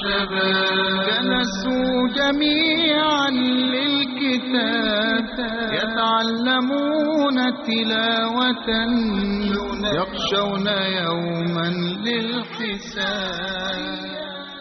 الشباب جلسوا جميعا للكتاب يتعلمون تلاوة يخشون يوما للحساب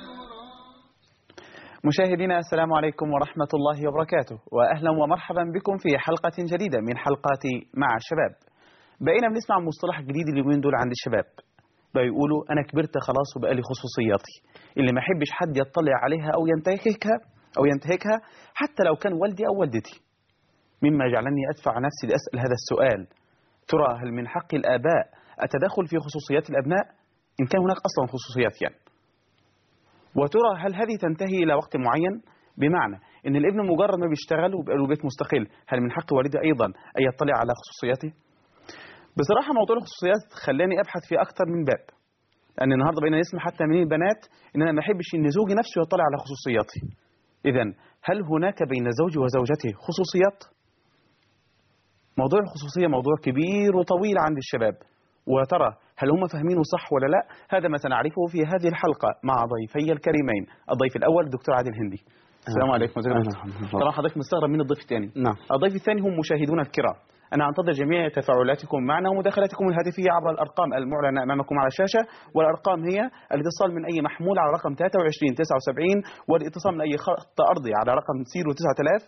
مشاهدينا السلام عليكم ورحمة الله وبركاته وأهلا ومرحبا بكم في حلقة جديدة من حلقات مع الشباب بقينا بنسمع مصطلح جديد اليومين دول عند الشباب بقى يقولوا أنا كبرت خلاص وبقى لي خصوصياتي اللي ما يحبش حد يطلع عليها أو ينتهكها أو ينتهكها حتى لو كان والدي أو والدتي مما جعلني أدفع نفسي لأسأل هذا السؤال ترى هل من حق الآباء التدخل في خصوصيات الأبناء إن كان هناك أصلا خصوصيات يعني وترى هل هذه تنتهي إلى وقت معين بمعنى ان الابن مجرد ما بيشتغل وبيبقى له بيت مستقل هل من حق والده ايضا ان يطلع على خصوصياته بصراحه موضوع الخصوصيات خلاني ابحث في اكثر من باب لان النهارده بقينا نسمع حتى من البنات ان انا ما احبش ان زوجي نفسه يطلع على خصوصياتي اذا هل هناك بين زوجي وزوجته خصوصيات موضوع الخصوصيه موضوع كبير وطويل عند الشباب وترى هل هم فاهمينه صح ولا لا هذا ما سنعرفه في هذه الحلقة مع ضيفي الكريمين الضيف الأول دكتور عادل هندي السلام عليكم طبعا حضرتك مستغرب من الضيف الثاني نعم الضيف الثاني هم مشاهدونا الكرام أنا أنتظر جميع تفاعلاتكم معنا ومداخلاتكم الهاتفية عبر الأرقام المعلنة أمامكم على الشاشة والأرقام هي الاتصال من أي محمول على رقم 23 79 والاتصال من أي خط أرضي على رقم 09000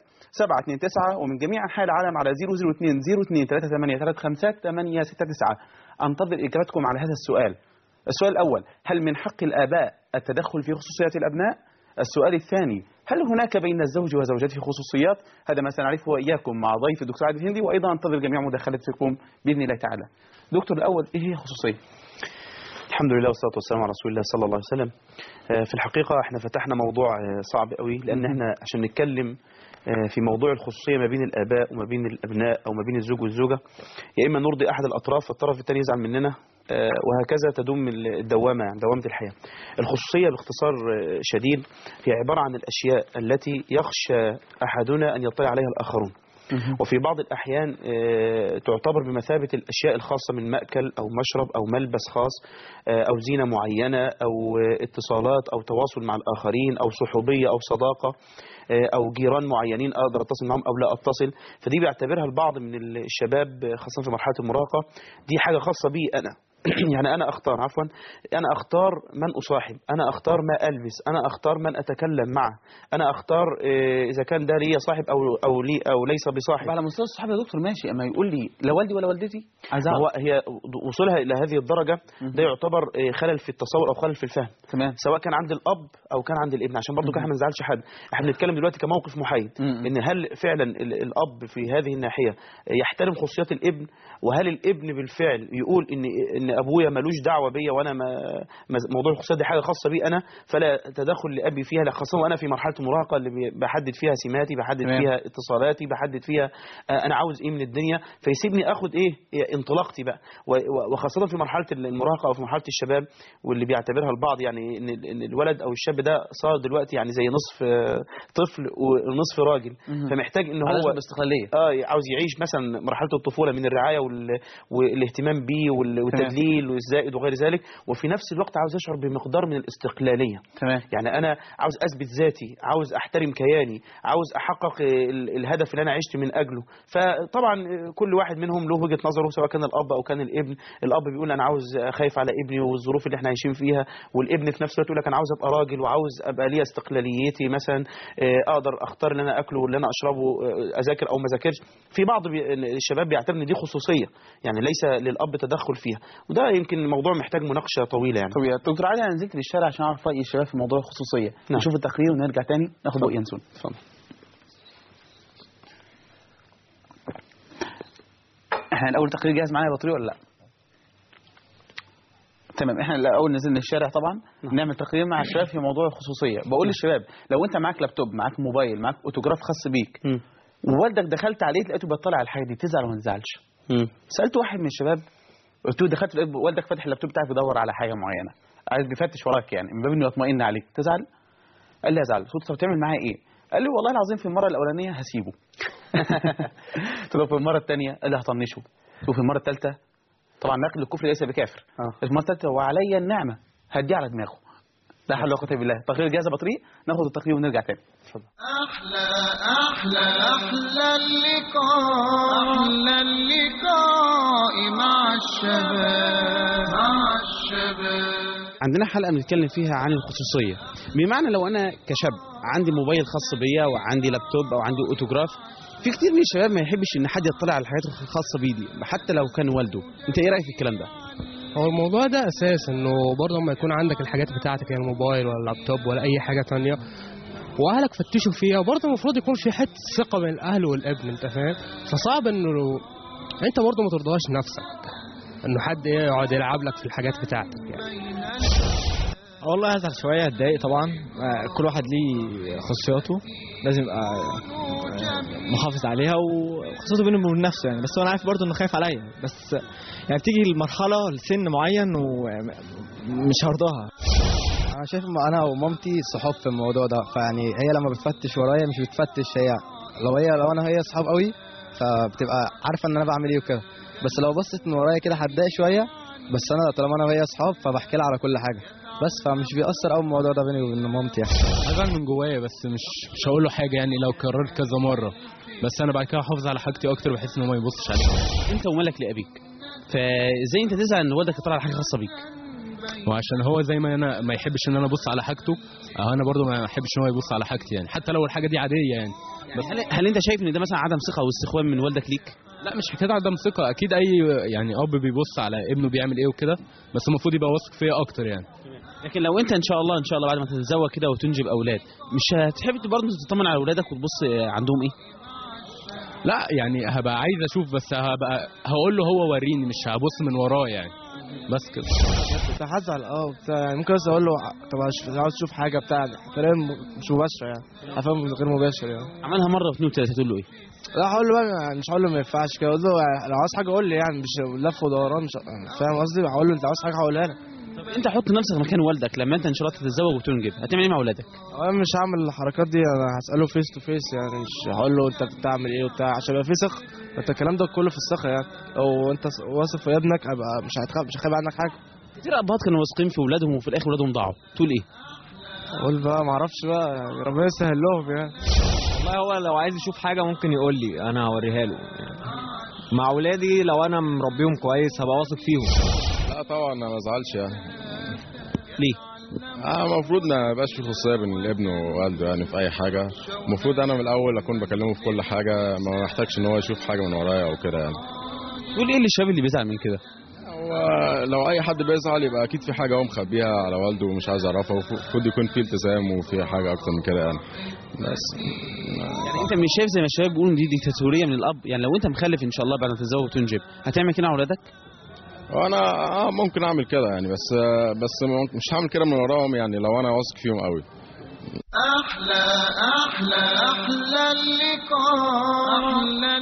729 ومن جميع أنحاء العالم على 002 02 38 35 869 أنتظر إجابتكم على هذا السؤال السؤال الأول هل من حق الآباء التدخل في خصوصيات الأبناء؟ السؤال الثاني هل هناك بين الزوج وزوجته خصوصيات؟ هذا ما سنعرفه وإياكم مع ضيف الدكتور عادل الهندي وأيضا أنتظر جميع مداخلاتكم بإذن الله تعالى دكتور الأول إيه هي خصوصية؟ الحمد لله والصلاة والسلام على رسول الله صلى الله عليه وسلم آه، في الحقيقة احنا فتحنا موضوع آه، صعب قوي لأن احنا عشان نتكلم آه، في موضوع الخصوصية ما بين الآباء وما بين الأبناء أو ما بين الزوج والزوجة يا إما نرضي أحد الأطراف والطرف الثاني يزعل مننا آه، وهكذا تدوم الدوامة يعني دوامة الحياة الخصوصية باختصار آه، شديد هي عبارة عن الأشياء التي يخشى أحدنا أن يطلع عليها الآخرون وفي بعض الأحيان آه، تعتبر بمثابة الأشياء الخاصة من مأكل أو مشرب أو ملبس خاص آه، أو زينة معينة أو آه، اتصالات أو تواصل مع الآخرين أو صحوبية أو صداقة آه، أو جيران معينين أقدر أتصل معهم أو لا أتصل فدي بيعتبرها البعض من الشباب آه، خاصة في مرحلة المراهقة دي حاجة خاصة بي أنا يعني أنا أختار عفوا أنا أختار من أصاحب أنا أختار ما ألبس أنا أختار من أتكلم معه أنا أختار آه، إذا كان ده لي صاحب أو أو لي أو ليس بصاحب على مستوى الصحابة يا دكتور ماشي أما يقول لي لا والدي ولا والدتي عايز ما أعرف. هو هي وصولها إلى هذه الدرجة ده يعتبر آه، خلل في التصور أو خلل في الفهم تمام سواء كان عند الاب او كان عند الابن عشان برضو احنا ما نزعلش حد احنا بنتكلم دلوقتي كموقف محايد مم. ان هل فعلا ال- الاب في هذه الناحيه يحترم خصوصيات الابن وهل الابن بالفعل يقول ان ان ابويا ملوش دعوه بيا وانا ما ما- موضوع الخصوصيات دي حاجه خاصه بي انا فلا تدخل لابي فيها لا خاصه وانا في مرحله المراهقه اللي بي- بحدد فيها سماتي بحدد تمام. فيها اتصالاتي بحدد فيها آه، انا عاوز ايه من الدنيا فيسيبني اخد ايه إيه انطلاقتي بقى و- و- وخاصه في مرحله المراهقه او في مرحله الشباب واللي بيعتبرها البعض يعني ان ال- إن الولد او الشاب ده صار دلوقتي يعني زي نصف آه، طفل ونصف راجل مهم. فمحتاج ان على هو حسب الاستقلالية اه عاوز يعيش مثلا مرحله الطفوله من الرعايه وال... والاهتمام بيه وال... والتدليل والزائد وغير ذلك وفي نفس الوقت عاوز يشعر بمقدار من الاستقلاليه تمام يعني انا عاوز اثبت ذاتي عاوز احترم كياني عاوز احقق ال- الهدف اللي انا عشت من اجله فطبعا كل واحد منهم له وجهه نظره سواء كان الاب او كان الابن الاب بيقول انا عاوز خايف على ابني والظروف اللي احنا عايشين فيها والابن في نفس الوقت يقول لك انا عاوز ابقى راجل وعاوز ابقى ليا استقلاليتي مثلا آه، اقدر اختار اللي انا اكله واللي انا اشربه آه، اذاكر او ما اذاكرش في بعض بي... الشباب بيعتبر ان دي خصوصيه يعني ليس للاب تدخل فيها وده يمكن الموضوع محتاج مناقشه طويله يعني طب يا دكتور علي انا نزلت للشارع عشان اعرف راي الشباب في موضوع الخصوصيه نعم. نشوف التقرير ونرجع تاني ناخد اتفضل. رؤيه نسون اتفضل احنا الاول تقرير جاهز معانا يا بطريق ولا لا تمام احنا الاول نزلنا الشارع طبعا نعم. نعمل تقرير مع الشباب في موضوع الخصوصيه بقول للشباب لو انت معاك لابتوب معاك موبايل معاك اوتوجراف خاص بيك مم. ووالدك دخلت عليه لقيته بيطلع على الحاجه دي تزعل ولا ما تزعلش مم. سالت واحد من الشباب قلت له دخلت لقيت والدك فاتح اللابتوب بتاعك بيدور على حاجه معينه عايز بيفتش وراك يعني من باب انه يطمئن عليك تزعل قال لي ازعل قلت له طب بتعمل معايا ايه قال لي والله العظيم في المره الاولانيه هسيبه قلت له في المره الثانيه قال لي هطنشه قلت له في المره الثالثه طبعا نقل الكفر ليس بكافر آه. المره الثالثه وعلي النعمه هديه على دماغه لا حول ولا قوه الا بالله تقرير جاهزه بطريق ناخد التقرير ونرجع تاني أحلى أحلى أحلى اللقاء أحلى اللقاء مع الشباب مع الشباب عندنا حلقة بنتكلم فيها عن الخصوصية بمعنى لو أنا كشاب عندي موبايل خاص بيا وعندي لابتوب أو عندي أوتوجراف في كتير من الشباب ما يحبش إن حد يطلع على الحاجات الخاصة بيدي حتى لو كان والده أنت إيه رأيك في الكلام ده؟ هو الموضوع ده اساس انه برضه لما يكون عندك الحاجات بتاعتك يعني الموبايل ولا اللابتوب ولا اي حاجه تانية واهلك فتشوا فيها وبرضه المفروض يكون في حته ثقه بين الاهل والابن انت فاهم فصعب انه انت برضه ما ترضاش نفسك انه حد ايه يقعد يلعب لك في الحاجات بتاعتك يعني والله هزعل شوية اتضايق طبعا آه، كل واحد ليه خصوصياته لازم يبقى آه، محافظ عليها وخصوصيته بينه وبين نفسه يعني بس هو انا عارف برضه انه خايف عليا بس يعني بتيجي المرحلة لسن معين ومش هرضاها انا شايف إن انا ومامتي صحاب في الموضوع ده فيعني هي لما بتفتش ورايا مش بتفتش هي لو هي لو انا هي صحاب قوي فبتبقى عارفه ان انا بعمل ايه وكده بس لو بصت من ورايا كده هتضايق شويه بس انا طالما انا وهي صحاب فبحكي لها على كل حاجه بس فمش بيأثر قوي الموضوع ده بيني وبين مامتي يعني هزعل من جوايا بس مش مش هقول له حاجه يعني لو كررت كذا مره بس انا بعد كده هحافظ على حاجتي اكتر بحيث ان هو ما يبصش عليها أنت ومالك لأبيك فإزاي أنت تزعل إن والدك يطلع على حاجة خاصة بيك؟ وعشان هو زي ما انا ما يحبش ان انا ابص على حاجته أه انا برضه ما احبش ان هو يبص على حاجتي يعني حتى لو الحاجه دي عاديه يعني بس هل, هل أنت شايف إن ده مثلا عدم ثقة واستخوان من والدك ليك؟ لا مش حكايه عدم ثقه اكيد اي يعني اب بيبص على ابنه بيعمل ايه وكده بس المفروض يبقى واثق فيا اكتر يعني لكن لو أنت إن شاء الله إن شاء الله بعد ما تتزوج كده وتنجب أولاد مش هتحب برضه تطمن على أولادك وتبص عندهم إيه؟ لا يعني هبقى عايز اشوف بس هبقى هقول له هو وريني مش هبص من وراه يعني بس كده كنت هزعل اه بتاع يعني ممكن بس اقول له طب عاوز- عاوز تشوف حاجه بتاع طريقه مش مباشره يعني افهم غير مباشر يعني عملها مرة واثنين وثلاثة تقول له إيه؟ لا هقول له بقى مش هقول له ما ينفعش كده اقول له لو عاوز حاجه قول لي يعني مش لف ودوران مش فاهم قصدي هقول له انت عاوز حاجه هقولها لك طب أنت حط نفسك مكان والدك لما أنت إن شاء الله تتزوج وتنجب هتعمل إيه مع أولادك؟ انا مش هعمل الحركات دي انا هساله فيس تو فيس يعني مش هقول له انت بتعمل ايه وبتاع عشان يبقى في ثقه انت الكلام ده كله في الثقه يعني لو انت واثق في ابنك ابقى مش هتخاف مش هخاف عنك حاجه كتير أبهات كانوا واثقين في أولادهم وفي الآخر أولادهم ضاعوا تقول إيه؟ اقول بقى ما اعرفش بقى يعني ربنا يسهل لهم يعني والله هو لو عايز يشوف حاجة ممكن يقول لي انا هوريها له يعني مع اولادي لو انا مربيهم كويس هبقى واثق فيهم لا طبعا انا ما ازعلش يعني ليه؟ اه المفروض ما يبقاش في خصوصيه بين الابن ووالده يعني في اي حاجه المفروض انا من الاول اكون بكلمه في كل حاجه ما محتاجش ان هو يشوف حاجه من ورايا او كده يعني تقول إيه للشباب اللي بيزعل من كده؟ هو لو اي حد بيزعل يبقى اكيد في حاجه هو مخبيها على والده ومش عايز يعرفها المفروض يكون في التزام وفي حاجه اكتر من كده يعني بس يعني انت مش شايف زي ما الشباب بيقولوا إن دي ديكتاتوريه من الاب يعني لو انت مخلف ان شاء الله بعد ما تتزوج وتنجب هتعمل كده مع اولادك وانا اه ممكن اعمل كده يعني بس آه بس مش هعمل كده من وراهم يعني لو انا واثق فيهم قوي أحلى أحلى أحلى اللقاء أحلى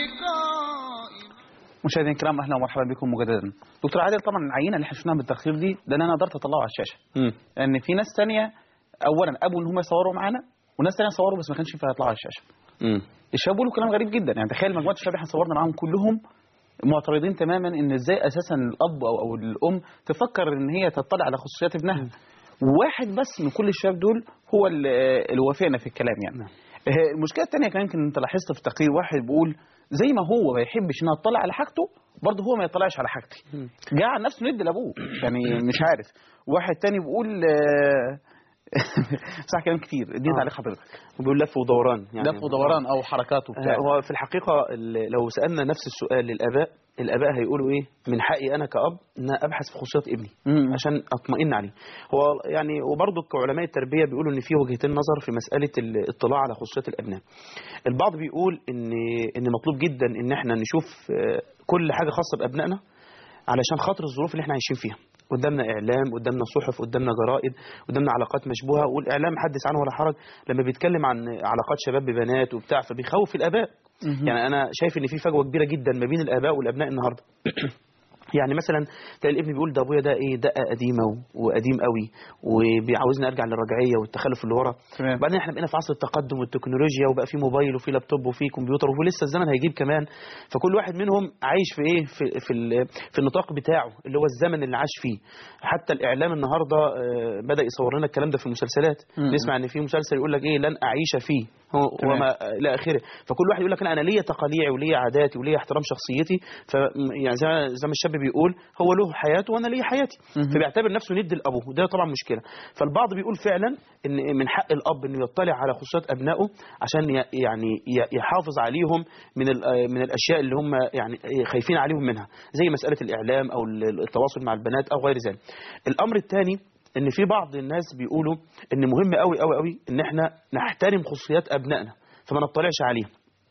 اللقاء مشاهدينا الكرام اهلا ومرحبا بكم مجددا دكتور عادل طبعا العينه اللي احنا شفناها بالتقرير دي ده انا قدرت اطلعه على الشاشه امم لان في ناس تانية اولا ابوا ان هم يصوروا معانا وناس تانية صوروا بس ما كانش ينفع يطلعوا على الشاشه امم الشباب بيقولوا كلام غريب جدا يعني تخيل مجموعه الشباب احنا صورنا معاهم كلهم معترضين تماما ان ازاي اساسا الاب او او الام تفكر ان هي تطلع على خصوصيات ابنها واحد بس من كل الشباب دول هو ال- اللي وافقنا في الكلام يعني آه، المشكله الثانيه كمان يمكن انت لاحظت في تقرير واحد بيقول زي ما هو ما يحبش ان اطلع على حاجته برضه هو ما يطلعش على حاجتي جعل نفسه ند لابوه يعني مش عارف واحد تاني بيقول آه، صح كلام كتير اديت آه. عليه حضرتك بيقول لف ودوران يعني لف ودوران او حركات وبتاع آه، هو في الحقيقة ال- لو سألنا نفس السؤال للآباء الآباء هيقولوا إيه من حقي أنا كأب إن أبحث في خصوصيات ابني مم. عشان أطمئن عليه هو يعني وبرضه كعلماء التربية بيقولوا إن في وجهتين نظر في مسألة الاطلاع على خصوصيات الأبناء البعض بيقول إن إن مطلوب جدا إن إحنا نشوف آه، كل حاجة خاصة بأبنائنا علشان خاطر الظروف اللي احنا عايشين فيها قدامنا اعلام قدامنا صحف قدامنا جرائد قدامنا علاقات مشبوهه والاعلام حدث عنه ولا حرج لما بيتكلم عن علاقات شباب ببنات وبتاع فبيخوف الاباء يعني انا شايف ان في فجوه كبيره جدا ما بين الاباء والابناء النهارده يعني مثلا تلاقي الابن بيقول ده ابويا ده ايه دقه قديمه و- وقديم قوي وبيعاوزني ارجع للرجعيه والتخلف اللي ورا تمام. بعدين احنا بقينا في عصر التقدم والتكنولوجيا وبقى في موبايل وفي لابتوب وفي كمبيوتر ولسه الزمن هيجيب كمان فكل واحد منهم عايش في ايه في في, ال- في النطاق بتاعه اللي هو الزمن اللي عاش فيه حتى الاعلام النهارده آه، بدا يصور لنا الكلام ده في المسلسلات مم. نسمع ان في مسلسل يقول لك ايه لن اعيش فيه هو تمام. وما الى اخره فكل واحد يقول لك لا، انا ليا تقاليعي وليا عاداتي وليا احترام شخصيتي ف يعني زي ما- زي ما الشاب بيقول هو له حياته وانا ليا حياتي مهم. فبيعتبر نفسه ند لابوه وده طبعا مشكله فالبعض بيقول فعلا ان من حق الاب انه يطلع على خصوصيات ابنائه عشان ي- يعني ي- يحافظ عليهم من ال- من الاشياء اللي هم يعني خايفين عليهم منها زي مساله الاعلام او ال- التواصل مع البنات او غير ذلك الامر الثاني ان في بعض الناس بيقولوا ان مهم قوي قوي قوي ان احنا نحترم خصوصيات ابنائنا فما نطلعش عليهم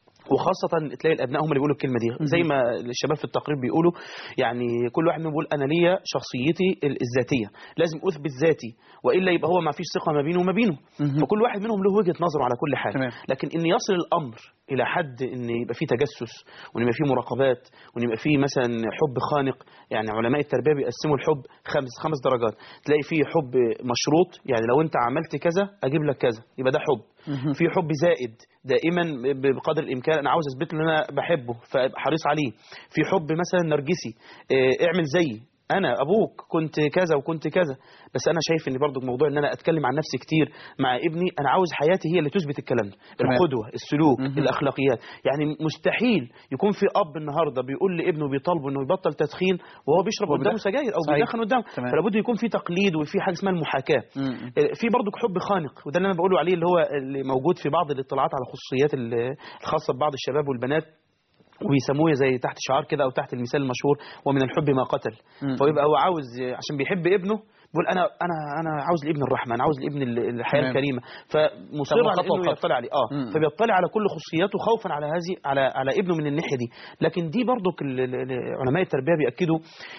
وخاصة تلاقي الأبناء هم اللي بيقولوا الكلمة دي زي ما الشباب في التقرير بيقولوا يعني كل واحد منهم بيقول أنا ليا شخصيتي الذاتية لازم أثبت ذاتي وإلا يبقى هو ما فيش ثقة ما بينه وما بينه مهم. فكل واحد منهم له وجهة نظره على كل حال تمام. لكن إن يصل الأمر إلى حد إن يبقى فيه تجسس وإن يبقى فيه مراقبات وإن يبقى فيه مثلا حب خانق يعني علماء التربية بيقسموا الحب خمس خمس درجات تلاقي فيه حب مشروط يعني لو أنت عملت كذا أجيب لك كذا يبقى ده حب في حب زائد دائما ب- بقدر الامكان انا عاوز اثبت له ان انا بحبه فابقى حريص عليه في حب مثلا نرجسي آه، اعمل زيي انا ابوك كنت كذا وكنت كذا بس انا شايف ان برضو موضوع ان انا اتكلم عن نفسي كتير مع ابني انا عاوز حياتي هي اللي تثبت الكلام ده تمام. القدوه السلوك مهم. الاخلاقيات يعني مستحيل يكون في اب النهارده بيقول لابنه بيطالبه انه يبطل تدخين وهو بيشرب هو قدامه بيدخن. سجاير او صحيح. بيدخن قدامه تمام. فلا بد يكون في تقليد وفي حاجه اسمها المحاكاه مم. في برضه حب خانق وده اللي انا بقوله عليه اللي هو اللي موجود في بعض الاطلاعات على خصوصيات ال- الخاصه ببعض الشباب والبنات وبيسموه زي تحت شعار كده او تحت المثال المشهور ومن الحب ما قتل مم. فيبقى هو عاوز عشان بيحب ابنه بيقول انا انا انا عاوز لابن الرحمه انا عاوز لابن ال- الحياه تمام. الكريمه فمصر طب على خطوة انه بخطوة. يطلع عليه اه مم. فبيطلع على كل خصوصياته خوفا على هذه على على ابنه من الناحيه دي لكن دي برضو علماء التربيه بياكدوا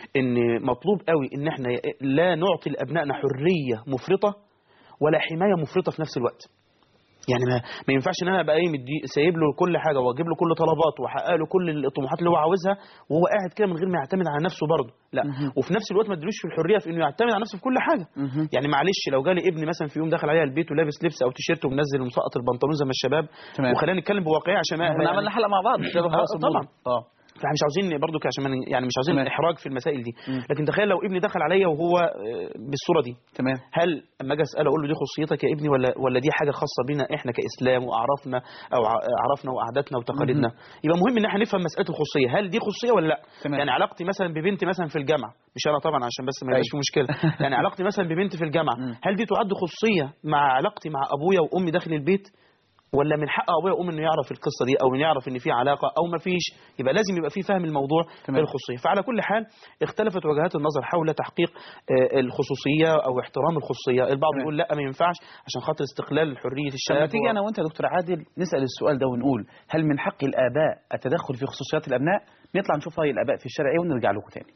ان مطلوب قوي ان احنا لا نعطي لابنائنا حريه مفرطه ولا حمايه مفرطه في نفس الوقت يعني ما, ما ينفعش ان انا ابقى ايه مدي سايب له كل حاجه واجيب له كل طلباته واحقق له كل الطموحات اللي هو عاوزها وهو قاعد كده من غير ما يعتمد على نفسه برضه لا مهم. وفي نفس الوقت ما ادلوش في الحريه في انه يعتمد على نفسه في كل حاجه مهم. يعني معلش لو جالي ابني مثلا في يوم دخل عليا البيت ولابس لبس او تيشيرت ومنزل ومسقط البنطلون زي ما الشباب تمام. وخلينا نتكلم بواقعيه عشان ما احنا عملنا حلقه مع بعض شباب آه، خلاص طبعا. اه فاحنا مش عاوزين برضو عشان ما ن- يعني مش عاوزين تمام. احراج في المسائل دي مم. لكن تخيل لو ابني دخل عليا وهو آه، بالصوره دي تمام هل اما اجي اساله اقول له دي خصوصيتك يا ابني ولا ولا دي حاجه خاصه بينا احنا كاسلام واعرافنا او ع- عرفنا وعاداتنا وتقاليدنا يبقى مهم ان احنا نفهم مساله الخصوصيه هل دي خصوصيه ولا لا تمام. يعني علاقتي مثلا ببنتي مثلا في الجامعه مش انا طبعا عشان بس ما يبقاش في مشكله يعني علاقتي مثلا ببنتي في الجامعه مم. هل دي تعد خصوصيه مع علاقتي مع ابويا وامي داخل البيت ولا من حق ابويا وامي انه يعرف القصه دي او انه يعرف ان في علاقه او ما فيش يبقى لازم يبقى في فهم الموضوع تمام. الخصوصيه فعلى كل حال اختلفت وجهات النظر حول تحقيق آه، الخصوصيه او احترام الخصوصيه البعض تمام. يقول لا ما ينفعش عشان خاطر استقلال حريه لما الشباب تيجي انا وانت يا دكتور عادل نسال السؤال ده ونقول هل من حق الاباء التدخل في خصوصيات الابناء نطلع نشوف راي الاباء في الشارع ايه ونرجع لكم تاني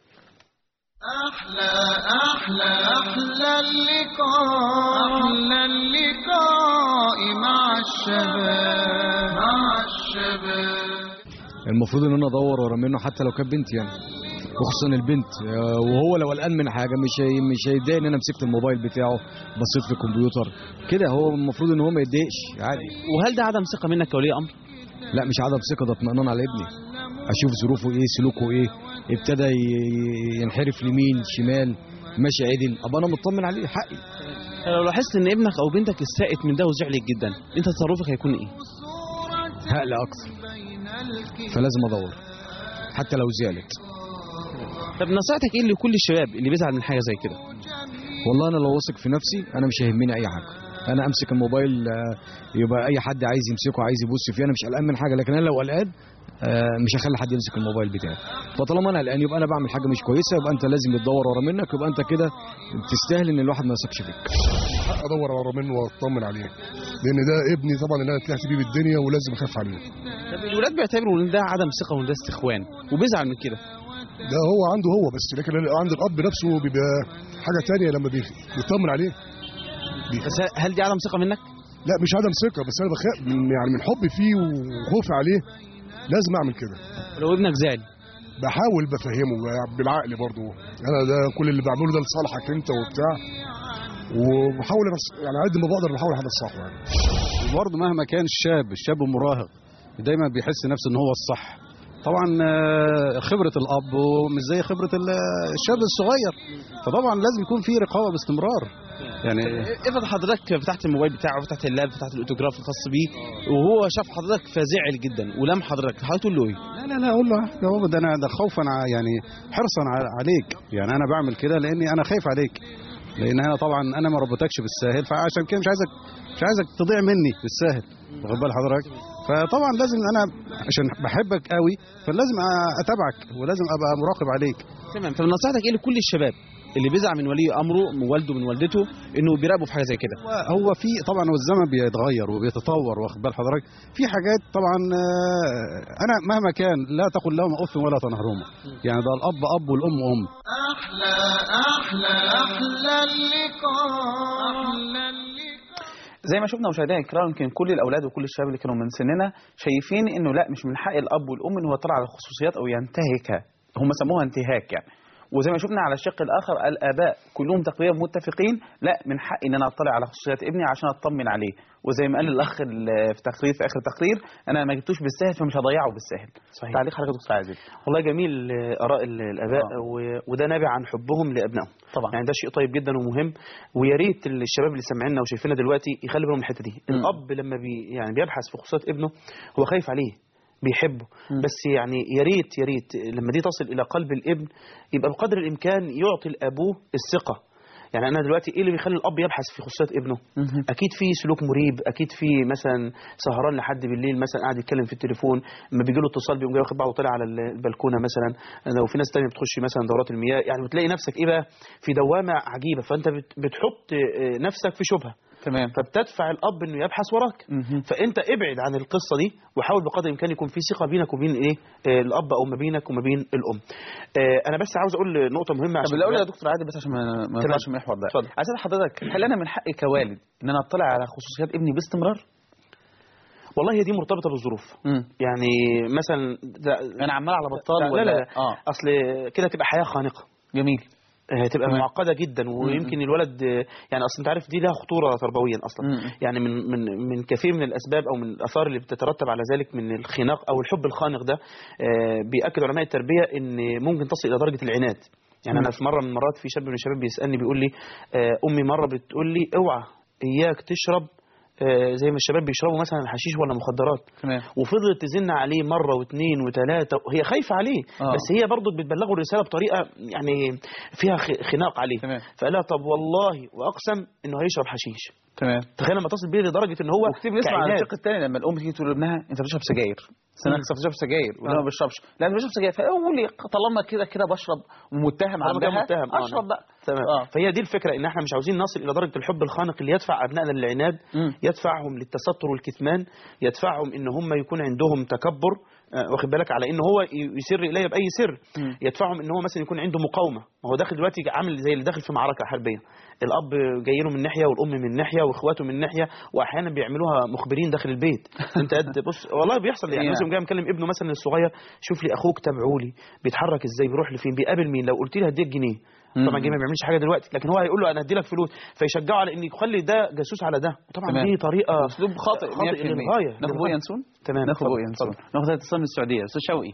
أحلى أحلى أحلى اللقاء أحلى اللقاء مع الشباب مع الشباب المفروض ان انا ادور ورا منه حتى لو كانت بنت يعني وخصوصا البنت آه، وهو لو قلقان من حاجه مش هي مش هيتضايق ان انا مسكت الموبايل بتاعه بصيت في الكمبيوتر كده هو المفروض ان هو ما يتضايقش عادي وهل ده عدم ثقه منك كولي امر لا مش عدم ثقه ده اطمئنان على ابني اشوف ظروفه ايه سلوكه ايه ابتدى ي- ينحرف يمين شمال ماشي عدل ابقى انا مطمن عليه حقي لو لاحظت ان ابنك او بنتك استاءت من ده وزعلت جدا انت تصرفك هيكون ايه هقلق اكتر فلازم ادور حتى لو زعلت طب نصيحتك ايه لكل الشباب اللي بيزعل من حاجه زي كده والله انا لو واثق في نفسي انا مش هيهمني اي حاجه انا امسك الموبايل آه، يبقى اي حد عايز يمسكه عايز يبص فيه انا مش قلقان من حاجه لكن انا لو قلقان آه، مش هخلي حد يمسك الموبايل بتاعي فطالما انا قلقان يبقى انا بعمل حاجه مش كويسه يبقى انت لازم تدور ورا منك يبقى انت كده تستاهل ان الواحد ما يثقش فيك ادور ورا منه واطمن عليه لان ده ابني طبعا اللي انا طلعت بيه بالدنيا ولازم اخاف عليه طب الولاد بيعتبروا ان ده عدم ثقه وان ده استخوان وبيزعل من كده ده هو عنده هو بس لكن عند الاب نفسه بيبقى حاجه تانية لما بي- بيطمن عليه بي- بس هل دي عدم ثقه منك لا مش عدم ثقه بس انا بخاف من يعني من حبي فيه وخوفي عليه لازم اعمل كده لو ابنك زعل بحاول بفهمه بالعقل برضه انا ده كل اللي بعمله ده لصالحك انت وبتاع وبحاول أنص- يعني قد ما بقدر بحاول انصحه يعني برضه مهما كان الشاب الشاب المراهق دايما بيحس نفسه ان هو الصح طبعا آه، خبرة الأب مش زي خبرة ال- الشاب الصغير فطبعا لازم يكون في رقابة باستمرار يعني افرض حضرتك فتحت الموبايل بتاعه فتحت اللاب فتحت الاوتوجراف الخاص بيه وهو شاف حضرتك فزعل جدا ولم حضرتك حضرتك تقول له ايه؟ لا لا لا اقول له ده هو ده انا ده خوفا ع- يعني حرصا ع- عليك يعني انا بعمل كده لاني انا خايف عليك لان انا طبعا انا ما ربيتكش بالساهل فعشان كده مش عايزك مش عايزك تضيع مني بالساهل واخد بال حضرتك فطبعا لازم انا عشان بحبك قوي فلازم أ- اتابعك ولازم ابقى مراقب عليك تمام طب نصيحتك ايه لكل الشباب اللي بيزعل من ولي امره من والده من والدته انه بيراقبوا في حاجه زي كده هو- هو في طبعا هو الزمن بيتغير وبيتطور واخد بال حضرتك في حاجات طبعا آه، انا مهما كان لا تقل لهم اف ولا تنهرهما يعني ده الاب اب والام ام أحلى أحلى أحلى اللقاء أحلى اللقاء زي ما شفنا مشاهدينا الكرام يمكن كل الاولاد وكل الشباب اللي كانوا من سننا شايفين انه لا مش من حق الاب والام ان هو يطلع على الخصوصيات او ينتهكها هم سموها انتهاك يعني وزي ما شفنا على الشق الاخر الاباء كلهم تقريبا متفقين لا من حقي ان انا اطلع على خصوصيات ابني عشان اطمن عليه وزي ما قال الاخ ال- في تقرير في اخر تقرير انا ما جبتوش بالسهل فمش هضيعه بالسهل صحيح. تعليق حضرتك دكتور عادل والله جميل آه، اراء ال- الاباء و- وده نابع عن حبهم لابنائهم طبعا يعني ده شيء طيب جدا ومهم ويا ريت الشباب اللي سامعيننا وشايفيننا دلوقتي يخلي بالهم من الحته دي مم. الاب لما بي يعني بيبحث في خصوصيات ابنه هو خايف عليه بيحبه بس يعني يا ريت يا ريت لما دي تصل الى قلب الابن يبقى بقدر الامكان يعطي لابوه الثقه يعني انا دلوقتي ايه اللي بيخلي الاب يبحث في خصوصيات ابنه اكيد في سلوك مريب اكيد في مثلا سهران لحد بالليل مثلا قاعد يتكلم في التليفون لما بيجي له اتصال بيقوم جاي واخد بعضه طالع على البلكونه مثلا لو في ناس تانية بتخش مثلا دورات المياه يعني بتلاقي نفسك ايه بقى في دوامه عجيبه فانت بت- بتحط آه، نفسك في شبهه تمام فبتدفع الاب انه يبحث وراك فانت ابعد عن القصه دي وحاول بقدر الامكان يكون في ثقه بينك وبين ايه آه، الاب او ما بينك وما بين الام آه، انا بس عاوز اقول نقطه مهمه طب عشان الاول يا دكتور عادل بس عشان ما ما تمام. نطلعش من المحور ده اتفضل. عايز أسأل حضرتك هل انا من حقي كوالد ان انا اطلع على خصوصيات ابني باستمرار؟ والله هي دي مرتبطه بالظروف مم. يعني مثلا ده انا عمال على بطال لا لا, ولا لا, لا. اه اصل كده تبقى حياه خانقه جميل هتبقى تمام. معقده جدا ويمكن الولد آه، يعني اصل انت عارف دي لها خطوره تربويا اصلا مم. يعني من من من كثير من الاسباب او من الاثار اللي بتترتب على ذلك من الخناق او الحب الخانق ده آه، بياكد علماء التربيه ان ممكن تصل الى درجه العناد يعني مم. انا في مره من المرات في شاب من الشباب بيسالني بيقول لي آه، امي مره بتقول لي اوعى اياك تشرب آه، زي ما الشباب بيشربوا مثلا حشيش ولا مخدرات تمام وفضلت تزن عليه مره واثنين وثلاثه وهي خايفه عليه آه. بس هي برضه بتبلغه الرساله بطريقه يعني فيها خ- خناق عليه تمام فقال لها طب والله واقسم انه هيشرب حشيش تمام تخيل لما تصل بيه لدرجه ان هو وكتير بنسمع على كعناد. الشق الثاني لما الام تيجي تقول لابنها انت بتشرب سجاير سنك انت بتشرب سجاير ولا ما بشربش لا انا بشرب سجاير فاقول لي طالما كده كده بشرب ومتهم طالما كده عندها متهم آه، اشرب نعم. بقى تمام آه. فهي دي الفكره ان احنا مش عاوزين نصل الى درجه الحب الخانق اللي يدفع ابنائنا للعناد مم. يدفعهم للتستر والكتمان يدفعهم ان هم يكون عندهم تكبر آه، واخد بالك على ان هو ي- يسر الي باي سر مم. يدفعهم ان هو مثلا يكون عنده مقاومه ما هو داخل دلوقتي عامل زي اللي داخل في معركه حربيه الاب جاي له من ناحيه والام من ناحيه واخواته من ناحيه واحيانا بيعملوها مخبرين داخل البيت انت قد بص والله بيحصل يعني يعني. مثلا جاي مكلم ابنه مثلا الصغير شوف لي اخوك تابعوا لي بيتحرك ازاي بيروح لفين بيقابل مين لو قلت لي هديك جنيه طبعا جنيه ما بيعملش حاجه دلوقتي لكن هو هيقول له انا هدي لك فلوس فيشجعه على ان يخلي ده جاسوس على ده طبعا تمام. دي طريقه اسلوب خاطئ 100% للغايه ناخد بوي ينسون تمام ناخد اتفضل، بوي ينسون اتفضل. ناخد اتصال من السعوديه استاذ شوقي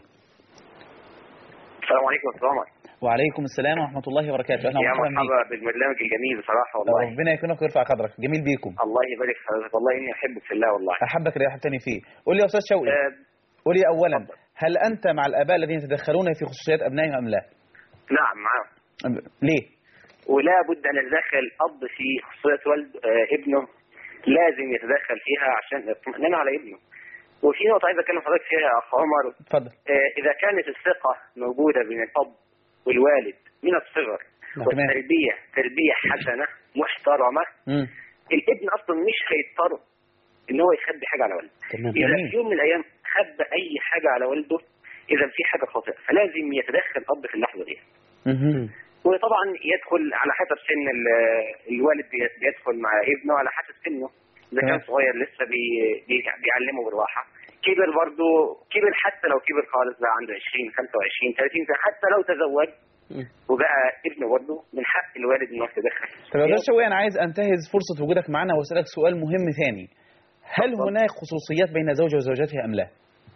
السلام عليكم السلام عليكم وعليكم السلام ورحمه الله وبركاته اهلا يا ومرحبا بيك مرحبا بالبرنامج الجميل بصراحه والله ربنا يكرمك ويرفع قدرك جميل بيكم الله يبارك في حضرتك والله اني احبك في الله والله احبك اللي احبتني فيه قول لي يا استاذ شوقي آه، قول لي اولا هل انت مع الاباء الذين يتدخلون في خصوصيات ابنائهم ام لا نعم معاهم ليه ولا بد ان يتدخل اب في خصوصيه والد آه، ابنه لازم يتدخل فيها عشان اطمئنان على ابنه وفي نقطه عايز اتكلم حضرتك فيها يا اخ عمر اتفضل آه، اذا كانت الثقه موجوده بين الاب والوالد من الصغر تمام. والتربيه تربيه حسنه محترمه مم. الابن اصلا مش هيضطر ان هو يخبي حاجه على والده تمام اذا جميل. في يوم من الايام خبى اي حاجه على والده اذا في حاجه خاطئه فلازم يتدخل اب في اللحظه دي مهم. وطبعا يدخل على حسب سن ال- الوالد بي- بيدخل مع ابنه على حسب سنه اذا كان تمام. صغير لسه بي بي- بيعلمه بالراحه كبر برضه كبر حتى لو كبر خالص بقى عنده 20 25 30 سنه حتى لو تزوج وبقى ابنه برضه من حق الوالد انه يتدخل طب يا استاذ شوقي انا عايز انتهز فرصه وجودك معنا واسالك سؤال مهم ثاني هل هناك خصوصيات بين زوجة وزوجتها ام لا؟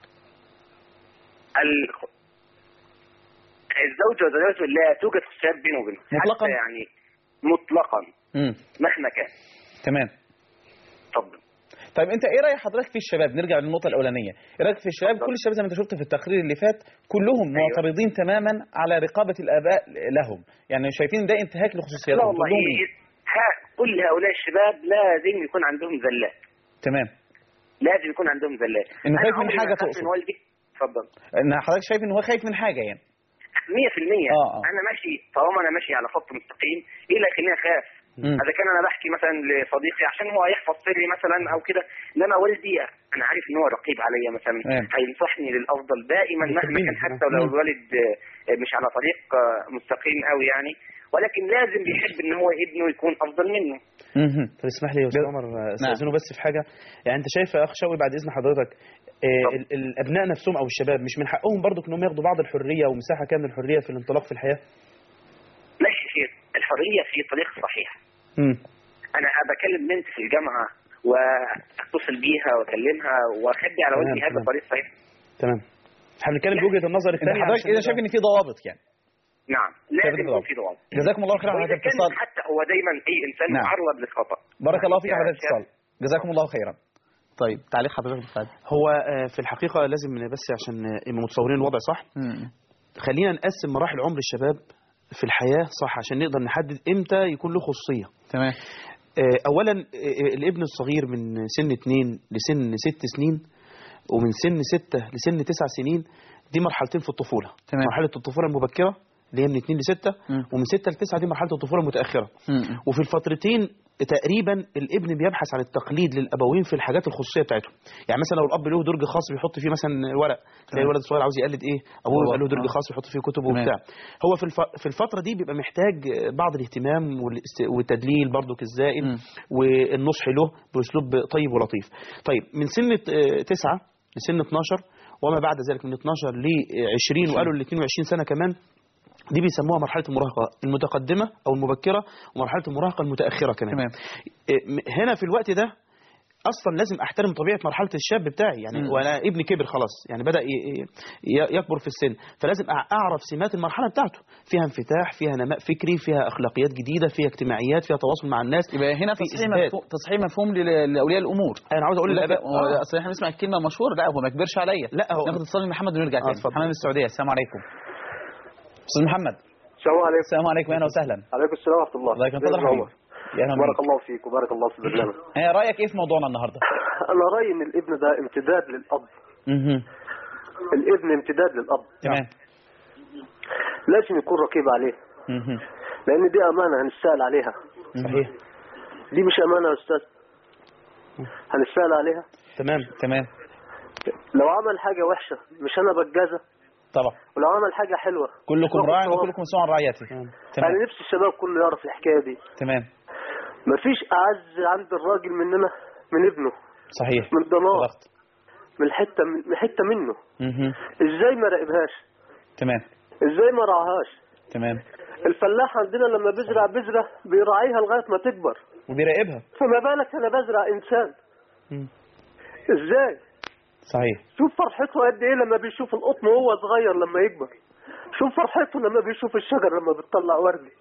ال- الزوج وزوجته لا توجد خصوصيات بينه وبينه مطلقاً؟ حتى يعني مطلقا امم مهما كان تمام اتفضل طيب انت ايه راي حضرتك في الشباب نرجع للنقطه الاولانيه ايه رايك في الشباب كل الشباب زي ما انت شفت في التقرير اللي فات كلهم معترضين تماما على رقابه الاباء لهم يعني شايفين ده انتهاك لا لخصوصياتهم والله كلهم إيه؟ ها كل هؤلاء الشباب لازم يكون عندهم زلات تمام لازم يكون عندهم زلات إنه أنا خايف من عمري ما حاجة أخاف تقصد. من والدي اتفضل ان حضرتك شايف ان هو خايف من حاجه يعني 100% آه، آه. انا ماشي طالما انا ماشي على خط مستقيم ايه اللي هيخليني اخاف مم. اذا كان انا بحكي مثلا لصديقي عشان هو يحفظ سري مثلا او كده انما والدي انا عارف ان هو رقيب عليا مثلا تمام. هينصحني للافضل دائما مهما كان حتى لو مم. الوالد آه، مش على طريق آه، مستقيم قوي يعني ولكن لازم بيحب ان هو ابنه يكون افضل منه مهم. طب اسمح لي يا استاذ عمر استاذنه بس في حاجه يعني انت شايف يا اخ شوقي بعد اذن حضرتك آه، ال- الابناء نفسهم او الشباب مش من حقهم برضو انهم ياخدوا بعض الحريه ومساحه كامله من الحريه في الانطلاق في الحياه ماشي في الحريه في طريق صحيح امم انا بكلم بنت في الجامعه واتصل بيها واكلمها واخبي على تمام، والدي هذا تمام. طريق صحيح تمام احنا بنتكلم بوجهه النظر انت الثانيه حضرتك كده شايف ان في ضوابط يعني نعم لازم يكون في ضوابط جزاكم الله خيرا على هذا وإذا كان الاتصال حتى هو دايما اي انسان نعم. معرض للخطا بارك الله فيك على هذا يا الاتصال جزاكم الله خيرا طيب تعليق حضرتك بالفعل هو آه، في الحقيقه لازم بس عشان آه، يبقى متصورين الوضع صح خلينا نقسم مراحل عمر الشباب في الحياه صح عشان نقدر نحدد امتى يكون له خصوصيه تمام آه، اولا آه، الابن الصغير من سن 2 لسن 6 سنين ومن سن 6 لسن 9 سنين دي مرحلتين في الطفوله تمام. مرحله الطفوله المبكره اللي هي من 2 ل 6 ومن 6 ل 9 دي مرحله الطفوله المتاخره وفي الفترتين تقريبا الابن بيبحث عن التقليد للابوين في الحاجات الخصوصيه بتاعتهم يعني مثلا لو الاب له درج خاص بيحط فيه مثلا ورق تلاقي الولد الصغير عاوز يقلد ايه ابوه يبقى له درج آه. خاص يحط فيه كتب تمام. وبتاع هو في الف... في الفتره دي بيبقى محتاج بعض الاهتمام والاست... والتدليل برضك الزائد والنصح له باسلوب طيب ولطيف طيب من سن 9 لسن 12 وما بعد ذلك من 12 ل 20 وقالوا ل 22 سنه كمان دي بيسموها مرحله المراهقه المتقدمه او المبكره ومرحله المراهقه المتاخره كمان تمام. إيه، م- هنا في الوقت ده اصلا لازم احترم طبيعه مرحله الشاب بتاعي يعني مم. وانا ابني كبر خلاص يعني بدا ي- ي- يكبر في السن فلازم أع- اعرف سمات المرحله بتاعته فيها انفتاح فيها نماء فكري فيها اخلاقيات جديده فيها اجتماعيات فيها تواصل مع الناس يبقى هنا في تصحيح إثبات. مفهوم تصحيح مفهوم لل- لاولياء الامور انا عاوز اقول للاباء للاباء هو آه. اصل احنا بنسمع الكلمه المشهوره لا هو ما كبرش عليا لا هو ناخد اتصال من محمد ونرجع آه، تاني اتفضل. محمد من السعوديه السلام عليكم استاذ محمد السلام عليكم السلام عليكم اهلا وسهلا عليكم السلام ورحمه الله الله يكرمك اتفضل ازيك يا يا حبيبي عمر؟ يا اهلا بارك بيك الله فيك وبارك الله في البرنامج ها رايك ايه في موضوعنا النهارده انا رايي ان الابن ده امتداد للاب مهم. الابن امتداد للاب تمام لازم يكون رقيب عليه مهم. لان دي امانه هنسال عليها صحيح دي مش امانه يا استاذ هنسال عليها تمام تمام لو عمل حاجه وحشه مش انا بتجازى طبعا ولو عمل حاجه حلوه كلكم ناخد راع ثواب. وكلكم مسؤول عن رعيته انا تمام نفسي الشباب كله يعرف الحكايه دي تمام مفيش اعز عند الراجل مننا من ابنه صحيح من ضناه صدقت من حته من حته منه مهم. ازاي ما راقبهاش تمام ازاي ما راعهاش تمام الفلاح عندنا لما بيزرع بذرة بيراعيها لغاية ما تكبر وبيراقبها فما بالك أنا بزرع إنسان مم. إزاي صحيح شوف فرحته قد إيه لما بيشوف القطن وهو صغير لما يكبر شوف فرحته لما بيشوف الشجر لما بتطلع ورد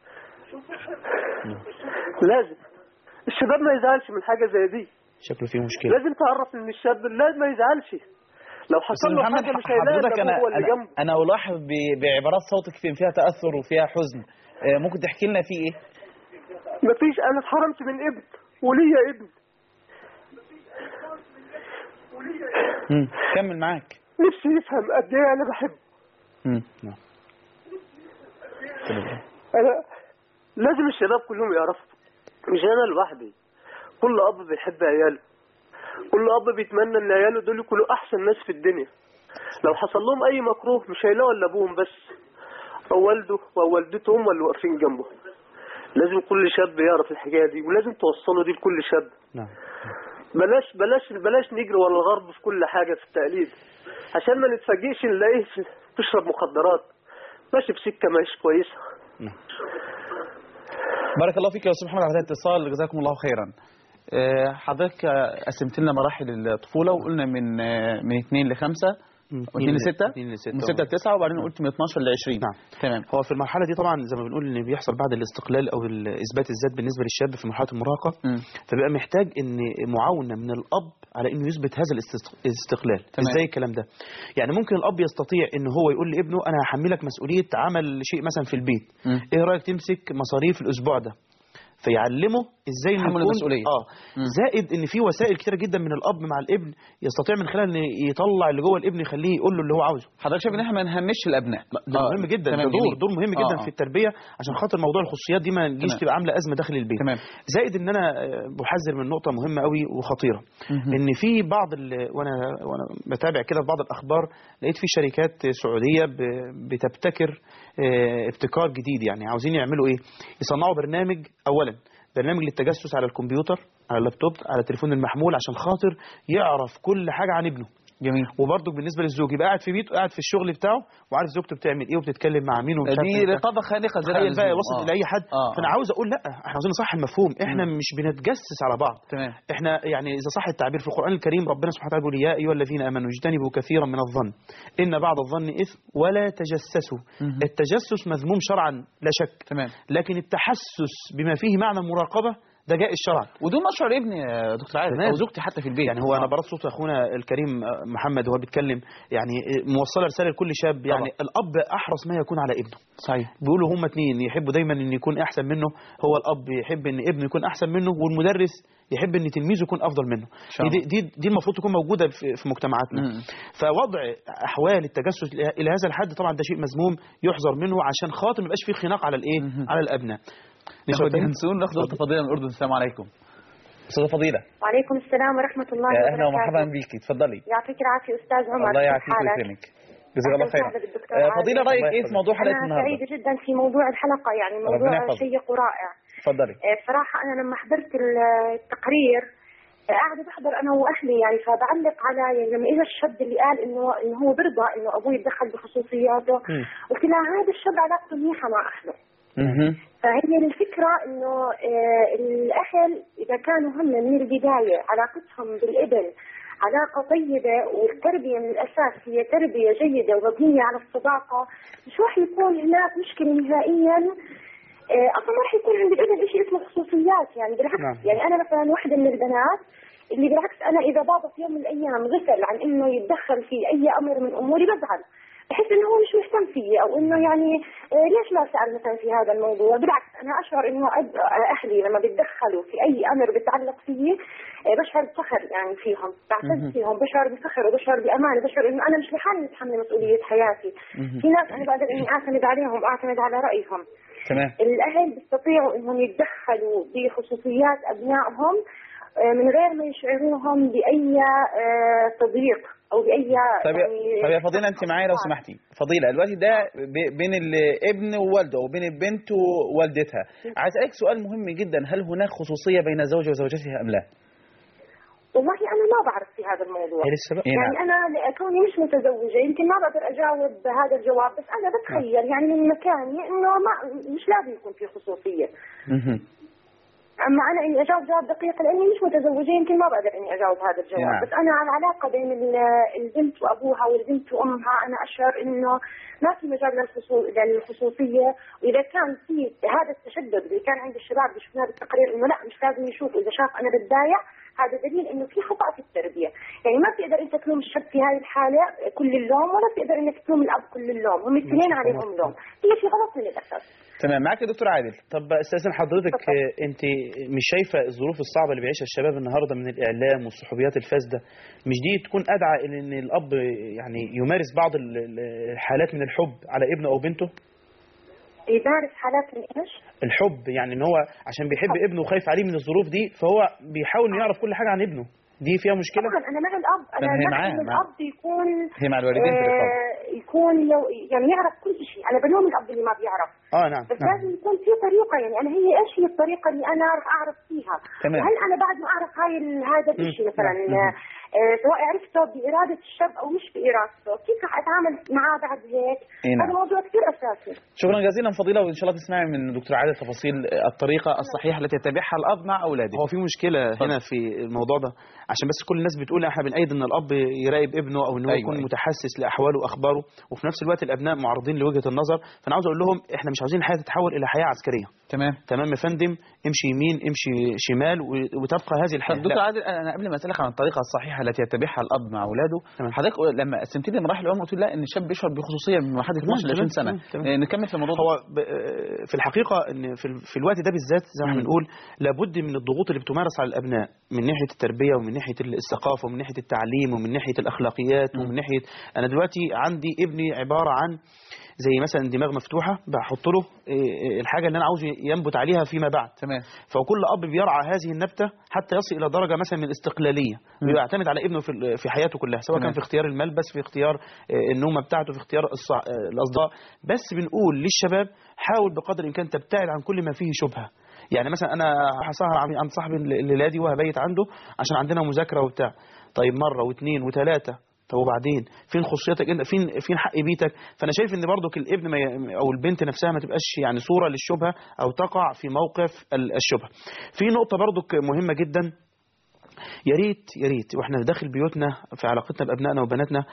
لازم الشباب ما يزعلش من حاجة زي دي شكله فيه مشكله لازم تعرف ان الشاب لازم ما يزعلش لو حصل استاذ له محمد حاجة مش هيلاقي حضرتك إلا انا هو اللي انا, جنبه أنا الاحظ ب- بعبارات صوتك في- فيها تاثر وفيها حزن آه، ممكن تحكي لنا فيه ايه مفيش انا اتحرمت من ابن وليا ابن مم. كمل معاك نفسي يفهم قد ايه انا بحبه مم. نعم. انا لازم الشباب كلهم يعرفوا مش انا لوحدي كل اب بيحب عياله كل اب بيتمنى ان عياله دول يكونوا احسن ناس في الدنيا لو حصل لهم اي مكروه مش هيلاقوا الا ابوهم بس او والده او والدته هم اللي واقفين جنبه لازم كل شاب يعرف الحكايه دي ولازم توصله دي لكل شاب نعم بلاش بلاش بلاش نجري ورا الغرب في كل حاجة في التقليد عشان ما نتفاجئش نلاقيه في- بيشرب مخدرات ماشي في سكة مش كويسة بارك الله فيك يا استاذ محمد على هذا الاتصال جزاكم الله خيرا آه، حضرتك آه، قسمت لنا مراحل الطفوله وقلنا من آه، من 2 ل 5 و2 ل 6 2 ل 6 من 6 ل 9 وبعدين قلت من 12 ل 20 نعم تمام هو في المرحله دي طبعا زي ما بنقول ان بيحصل بعد الاستقلال او ال- اثبات الذات بالنسبه للشاب في مرحله المراهقه فبيبقى محتاج ان معاونه من الاب على انه يثبت هذا الاستق- الاستقلال تمام. ازاي الكلام ده يعني ممكن الاب يستطيع ان هو يقول لابنه انا هحملك مسؤوليه عمل شيء مثلا في البيت مم. ايه رايك تمسك مصاريف الاسبوع ده فيعلمه ازاي إنه تحمل يكون- المسؤولية. اه زائد ان في وسائل كتيره جدا من الاب مع الابن يستطيع من خلالها ان يطلع اللي جوه الابن يخليه يقول له اللي هو عاوزه حضرتك شايف ان احنا ما نهمش الابناء ده آه، مهم جدا ده تمام، دور جميل. دور مهم جدا آه، آه. في التربيه عشان خاطر موضوع الخصوصيات دي ما نجيش تمام. تبقى عامله ازمه داخل البيت تمام. زائد ان انا آه، بحذر من نقطه مهمه قوي وخطيره مهم. ان في بعض ال- وانا وانا بتابع كده في بعض الاخبار لقيت في شركات سعوديه ب- بتبتكر آه، ابتكار جديد يعني عاوزين يعملوا ايه يصنعوا برنامج اولا برنامج للتجسس على الكمبيوتر على اللابتوب على التليفون المحمول عشان خاطر يعرف كل حاجه عن ابنه جميل وبرضه بالنسبه للزوج يبقى قاعد في بيته قاعد في الشغل بتاعه وعارف زوجته بتعمل ايه وبتتكلم مع مين ومش عارف دي إيه. رقابه خانقه زياده عن تخيل بقى اللزوم. وصلت آه. لاي حد آه، فانا آه. عاوز اقول لا احنا عاوزين نصح المفهوم احنا مش بنتجسس على بعض تمام احنا يعني اذا صح التعبير في القران الكريم ربنا سبحانه وتعالى بيقول يا ايها الذين امنوا اجتنبوا كثيرا من الظن ان بعض الظن اثم ولا تجسسوا مهم. التجسس مذموم شرعا لا شك تمام لكن التحسس بما فيه معنى المراقبه ده جائز شرعا ودون مشعر ابني يا دكتور عادل تمام. او زوجتي حتى في البيت يعني هو انا آه. برد صوت اخونا الكريم آه، محمد وهو بيتكلم يعني آه، موصله رساله لكل شاب يعني الاب احرص ما يكون على ابنه صحيح بيقولوا هما اتنين يحبوا دايما ان يكون احسن منه هو الاب يحب ان ابنه يكون احسن منه والمدرس يحب ان تلميذه يكون افضل منه شاء دي دي دي المفروض تكون موجوده في في مجتمعاتنا مم. فوضع احوال التجسس الى هذا الحد طبعا ده شيء مذموم يحذر منه عشان خاطر ما يبقاش فيه خناق على الايه على الابناء ناخد ينسون ناخد نقطه فضيله من الاردن السلام عليكم استاذه فضيله وعليكم السلام ورحمة الله يا وبركاته اهلا ومرحبا بيكي اتفضلي يعطيك العافية أستاذ عمر الله كيف يعافيك حالك؟ ويكرمك جزاك الله أهلا خيرا وسهلا بالدكتور آه، عادل. فضيله رايك ايه في موضوع حلقه أنا النهارده سعيدة جدا في موضوع الحلقة يعني ربنا موضوع يحفظك. شيق ورائع اتفضلي آه، بصراحة أنا لما حضرت ال- التقرير آه، قاعدة بحضر أنا وأهلي يعني فبعلق على يعني لما إجا الشاب اللي قال إنه إنه هو برضى إنه أبوه يتدخل بخصوصياته قلت له هذا الشاب علاقته منيحة مع أهله فهي الفكرة انه آه، الاهل اذا كانوا هم من البداية علاقتهم بالابن علاقة طيبة والتربية من الاساس هي تربية جيدة ومبنية على الصداقة مش راح يكون هناك مشكلة نهائيا آه، اصلا ما راح يكون عند الابن شيء اسمه خصوصيات يعني بالعكس نعم. يعني انا مثلا واحدة من البنات اللي بالعكس انا اذا بابا في يوم من الايام غفل عن انه يتدخل في اي امر من اموري بزعل بحس انه هو مش مهتم فيي او انه يعني آه، ليش ما سال مثلا في هذا الموضوع بالعكس انا اشعر انه أب- اهلي لما بيتدخلوا في اي امر بيتعلق فيي آه، بشعر بفخر يعني فيهم مهم. بعتز فيهم بشعر بفخر وبشعر بامان بشعر انه انا مش لحالي متحمله مسؤوليه حياتي مهم. في ناس انا بقدر اني اعتمد عليهم واعتمد على رايهم تمام الاهل بيستطيعوا انهم يتدخلوا بخصوصيات ابنائهم آه، من غير ما يشعروهم باي آه، تضييق او باي طيب يا- يعني طيب يا فضيله انت معايا لو سمحتي فضيله الوقت ده ب- بين الابن ووالده وبين البنت ووالدتها عايز اسالك سؤال مهم جدا هل هناك خصوصيه بين زوجه وزوجتها ام لا والله انا ما بعرف في هذا الموضوع هي لسه بقى؟ يعني انا كوني مش متزوجه يمكن ما بقدر اجاوب هذا الجواب بس انا بتخيل يعني من مكاني انه ما مش لازم يكون في خصوصيه اما انا اني اجاوب جواب دقيق لاني مش متزوجه يمكن ما بقدر اني اجاوب هذا الجواب نعم. بس انا على العلاقه بين ال- البنت وابوها والبنت وامها انا اشعر انه ما في مجال للخصو- للخصوصيه واذا كان في هذا التشدد اللي كان عند الشباب اللي شفناه بالتقرير انه لا مش لازم يشوف اذا شاف انا بتضايق هذا دليل انه في خطا في التربيه، يعني ما بتقدر انت تلوم الشاب في هاي الحاله كل اللوم ولا بتقدر انك تلوم الاب كل اللوم، هم الاثنين عليهم لوم، هي في غلط من الاساس. تمام معاك يا دكتور عادل طب استاذن حضرتك آه، انت مش شايفه الظروف الصعبه اللي بيعيشها الشباب النهارده من الاعلام والصحوبيات الفاسده مش دي تكون ادعى الى ان الاب يعني يمارس بعض ال- ال- الحالات من الحب على ابنه او بنته يمارس حالات من ايش؟ الحب يعني ان هو عشان بيحب ابنه وخايف عليه من الظروف دي فهو بيحاول انه يعرف كل حاجه عن ابنه دي فيها مشكله طبعا انا مع الاب انا طب هي مع معاه- ان معاه. الاب يكون هي مع الوالدين في الرقابة. آه يكون لو يعني يعرف كل شيء انا بلوم الاب اللي ما بيعرف اه نعم بس نعم. لازم يكون في طريقه يعني انا هي ايش هي الطريقه اللي انا راح اعرف فيها تمام. وهل انا بعد ما اعرف هاي ال- هذا مم. الشيء مثلا مم. آه آه، سواء عرفته باراده الشاب او مش بارادته كيف راح اتعامل معاه بعد هيك إيه نعم. هذا موضوع كثير اساسي شكرا جزيلا فضيله وان شاء الله تسمعي من دكتور عادل تفاصيل الطريقه الصحيحه التي يتبعها الاب مع اولاده هو في مشكلة هنا في الموضوع ده عشان بس كل الناس بتقول احنا بنأيد ان الاب يراقب ابنه او ان هو أيوة، يكون أيوة. متحسس لاحواله واخباره وفي نفس الوقت الابناء معرضين لوجهة النظر فانا عاوز اقول لهم احنا مش عاوزين الحياة تتحول الى حياة عسكرية تمام تمام يا فندم امشي يمين امشي شمال و- وتبقى هذه الحياة دكتور لا. عادل انا قبل ما اسالك عن الطريقه الصحيحه التي يتبعها الاب مع اولاده حضرتك لما قسمت لي مراحل العمر قلت لي لا ان الشاب بيشعر بخصوصيه من مرحله 12 ل 20 سنه تمام، تمام. آه، نكمل في الموضوع هو ب- في الحقيقة ان في, ال- في الوقت ده بالذات زي ما احنا مم. بنقول لابد من الضغوط اللي بتمارس على الابناء من ناحية التربية ومن ناحية الثقافة ومن ناحية التعليم ومن ناحية الاخلاقيات ومن ناحية انا دلوقتي عندي ابني عبارة عن زي مثلا دماغ مفتوحة بحط له إيه، الحاجة اللي انا عاوز ينبت عليها فيما بعد تمام فكل اب بيرعى هذه النبتة حتى يصل الى درجة مثلا من الاستقلالية بيعتمد على ابنه في ال- في حياته كلها سواء تمام. كان في اختيار الملبس في اختيار آه، النومه بتاعته في اختيار الصع... آه، الاصدقاء بس بنقول للشباب حاول بقدر الامكان تبتعد عن كل ما فيه شبهه يعني مثلا انا هسهر عن عند صاحبي الليله دي وهبيت عنده عشان عندنا مذاكره وبتاع طيب مره واثنين وثلاثه طب وبعدين فين خصوصيتك انت فين فين حق بيتك فانا شايف ان برضك الابن ما ي... او البنت نفسها ما تبقاش يعني صوره للشبهه او تقع في موقف ال- الشبهه في نقطه برضك مهمه جدا يا ريت يا ريت واحنا داخل بيوتنا في علاقتنا بابنائنا وبناتنا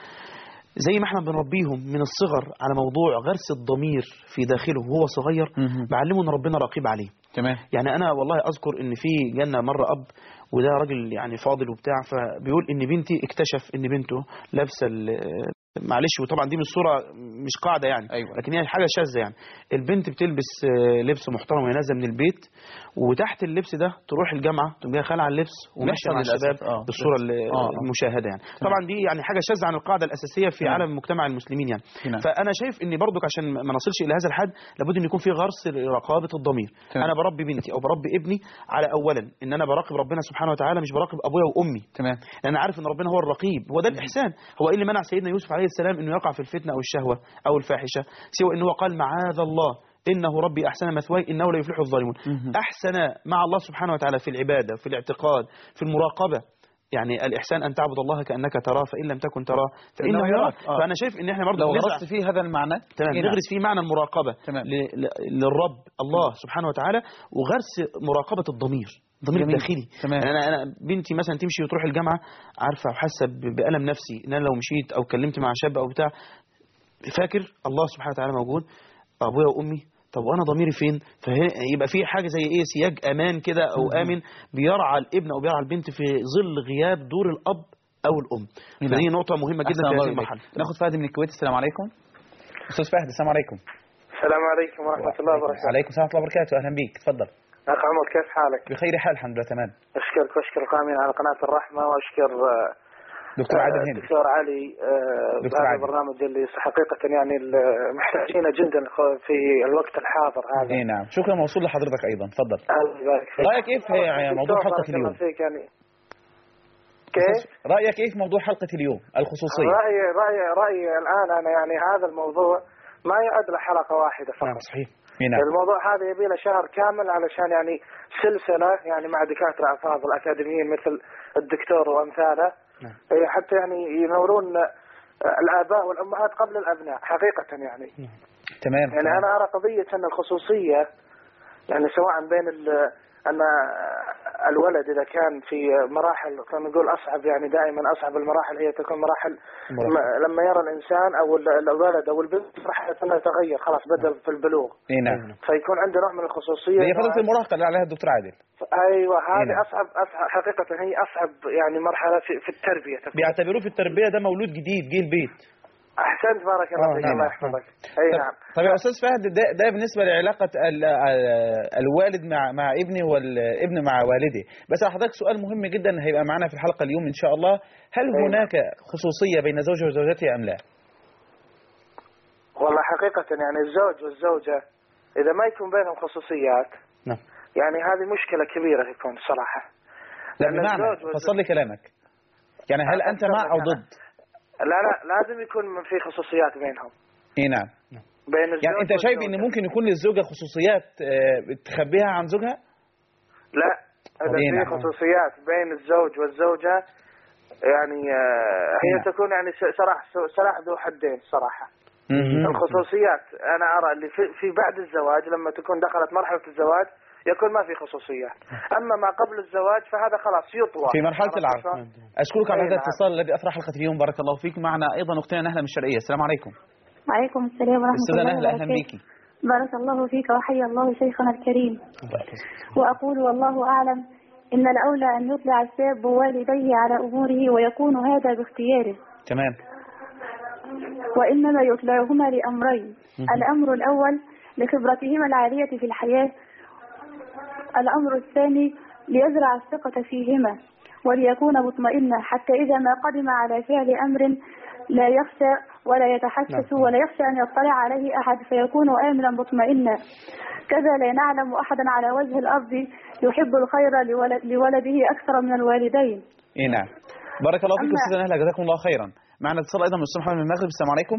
زي ما احنا بنربيهم من الصغر على موضوع غرس الضمير في داخله وهو صغير بعلمه ان ربنا رقيب عليه تمام يعني انا والله اذكر ان في جنة مره اب وده راجل يعني فاضل وبتاع فبيقول ان بنتي اكتشف ان بنته لابسه ال- معلش وطبعا دي مش صوره مش قاعده يعني أيوة. لكن هي حاجه شاذه يعني البنت بتلبس آه، لبس محترم وهي نازله من البيت وتحت اللبس ده تروح الجامعه تقوم جايه خالعه اللبس وماشيه مع بيحصل الشباب للأسف. آه. بالصوره ال- آه. المشاهده يعني طبعا دي يعني حاجه شاذه عن القاعده الاساسيه في نعم. عالم مجتمع المسلمين يعني نعم. فانا شايف ان برضك عشان ما نصلش الى هذا الحد لابد ان يكون في غرس رقابه الضمير تمام. انا بربي بنتي او بربي ابني على اولا ان انا براقب ربنا سبحانه وتعالى مش براقب ابويا وامي تمام لان انا عارف ان ربنا هو الرقيب هو ده الاحسان هو ايه اللي منع سيدنا يوسف عليه السلام انه يقع في الفتنه او الشهوه او الفاحشه سوى انه قال معاذ الله انه ربي احسن مثواي انه لا يفلح الظالمون احسن مع الله سبحانه وتعالى في العباده في الاعتقاد في المراقبه يعني الإحسان أن تعبد الله كأنك تراه فإن لم تكن تراه فإنه فإنه يراك يراك. آه. فأنا شايف إن إحنا برضه لو بنزرع- غرست فيه هذا المعنى تمام إيه نعم. نغرس فيه معنى المراقبة تمام. ل- ل- للرب الله سبحانه وتعالى وغرس مراقبة الضمير الضمير جميل. الداخلي تمام. يعني أنا أنا بنتي مثلا تمشي وتروح الجامعة عارفة وحاسة ب- بألم نفسي إن أنا لو مشيت أو كلمت مع شاب أو بتاع فاكر الله سبحانه وتعالى موجود أبويا وأمي طب وانا ضميري فين فيبقى في حاجه زي ايه سياج امان كده او امن بيرعى الابن او بيرعى البنت في ظل غياب دور الاب او الام فدي نقطه مهمه جدا أحسن في الله هذه إليك. المرحله ناخد فهد من الكويت السلام عليكم استاذ فهد السلام عليكم السلام عليكم ورحمة الله وبركاته عليكم السلام ورحمه الله وبركاته اهلا بيك تفضل أخ عمر كيف حالك؟ بخير حال الحمد لله تمام أشكرك وأشكر القائمين على قناة الرحمة وأشكر آه، دكتور آه، عادل هند دكتور علي آه، دكتور بهذا عادل. البرنامج اللي حقيقة يعني ال- محتاجينه جدا خ- في الوقت الحاضر هذا اي نعم شكرا موصول لحضرتك ايضا تفضل الله يبارك فيك. رايك ايه في موضوع دكتور، حلقه بارك الله اليوم فيك يعني كيف؟ رايك ايه في موضوع حلقه اليوم الخصوصيه رأيي رأيي رأيي الآن أنا يعني هذا الموضوع ما يعد له حلقة واحدة فقط نعم صحيح اي نعم الموضوع هذا يبي له شهر كامل علشان يعني سلسلة يعني مع دكاترة أفاضل أكاديميين مثل الدكتور وأمثاله نعم. إيه، حتى يعني ينورون الآباء والأمهات قبل الأبناء حقيقة يعني تمام يعني أنا أرى قضية أن الخصوصية يعني سواء بين ال- أن الولد إذا كان في مراحل خلينا نقول أصعب يعني دائما أصعب المراحل هي تكون مراحل مراحل. لما يرى الإنسان أو ال- الولد أو البنت مرحلة أنه يتغير خلاص بدأ في البلوغ اي نعم فيكون عنده نوع من الخصوصية هي فتره إنه- المراهقه اللي عليها الدكتور عادل ايوه نعم. هذه اصعب اصعب حقيقه هي اصعب يعني مرحله في, في التربيه بيعتبروه في التربيه ده مولود جديد جه البيت احسنت بارك الله آه، فيك نعم. الله يحفظك اي طب- نعم طب يا استاذ فهد ده, ده بالنسبه لعلاقه ال- ال- الوالد مع مع ابنه والابن مع والده بس حضرتك سؤال مهم جدا هيبقى معانا في الحلقه اليوم ان شاء الله هل أيوة. هناك خصوصيه بين زوجه وزوجته ام لا والله حقيقه يعني الزوج والزوجه اذا ما يكون بينهم خصوصيات نعم يعني هذه مشكله كبيره يكون صراحه لا لأن بمعنى الزوج والزوج- فصل لي كلامك يعني هل أنت مع أو ضد لا لا لازم يكون في خصوصيات بينهم إيه نعم بين الزوج يعني أنت شايف والزوجة. إن ممكن يكون للزوجة خصوصيات آه، تخبيها عن زوجها لا إذا إيه في نعم. خصوصيات بين الزوج والزوجة يعني آه، هي نعم. تكون يعني س- سلاح سلاح ذو حدين صراحة مهم. الخصوصيات أنا أرى اللي في, في بعد الزواج لما تكون دخلت مرحلة الزواج يكون ما في خصوصيات أما ما قبل الزواج فهذا خلاص يطوى في مرحلة عرفت العرض شلون؟ أشكرك على إيه هذا نعم. الاتصال الذي أثرى حلقة اليوم بارك الله فيك معنا أيضا أختنا نهلة من الشرقية السلام عليكم وعليكم السلام ورحمة أستاذة الله نهلة أهلا وبركاته بيكي بارك الله فيك وحيا الله شيخنا الكريم وأقول والله أعلم إن الأولى أن يطلع الشاب والديه على أموره ويكون هذا باختياره تمام وإنما يطلعهما لأمرين مهم. الأمر الأول لخبرتهما العالية في الحياة الأمر الثاني ليزرع الثقة فيهما وليكون مطمئنا حتى إذا ما قدم على فعل أمر لا يخشى ولا يتحسس ولا يخشى أن يطلع عليه أحد فيكون آمنا مطمئنا كذا لا نعلم أحدا على وجه الأرض يحب الخير لولد لولده أكثر من الوالدين إيه نعم بارك الله فيك أما- أستاذة نهلة جزاكم الله خيرا معنا اتصال أيضا من الأستاذ محمد من المغرب السلام عليكم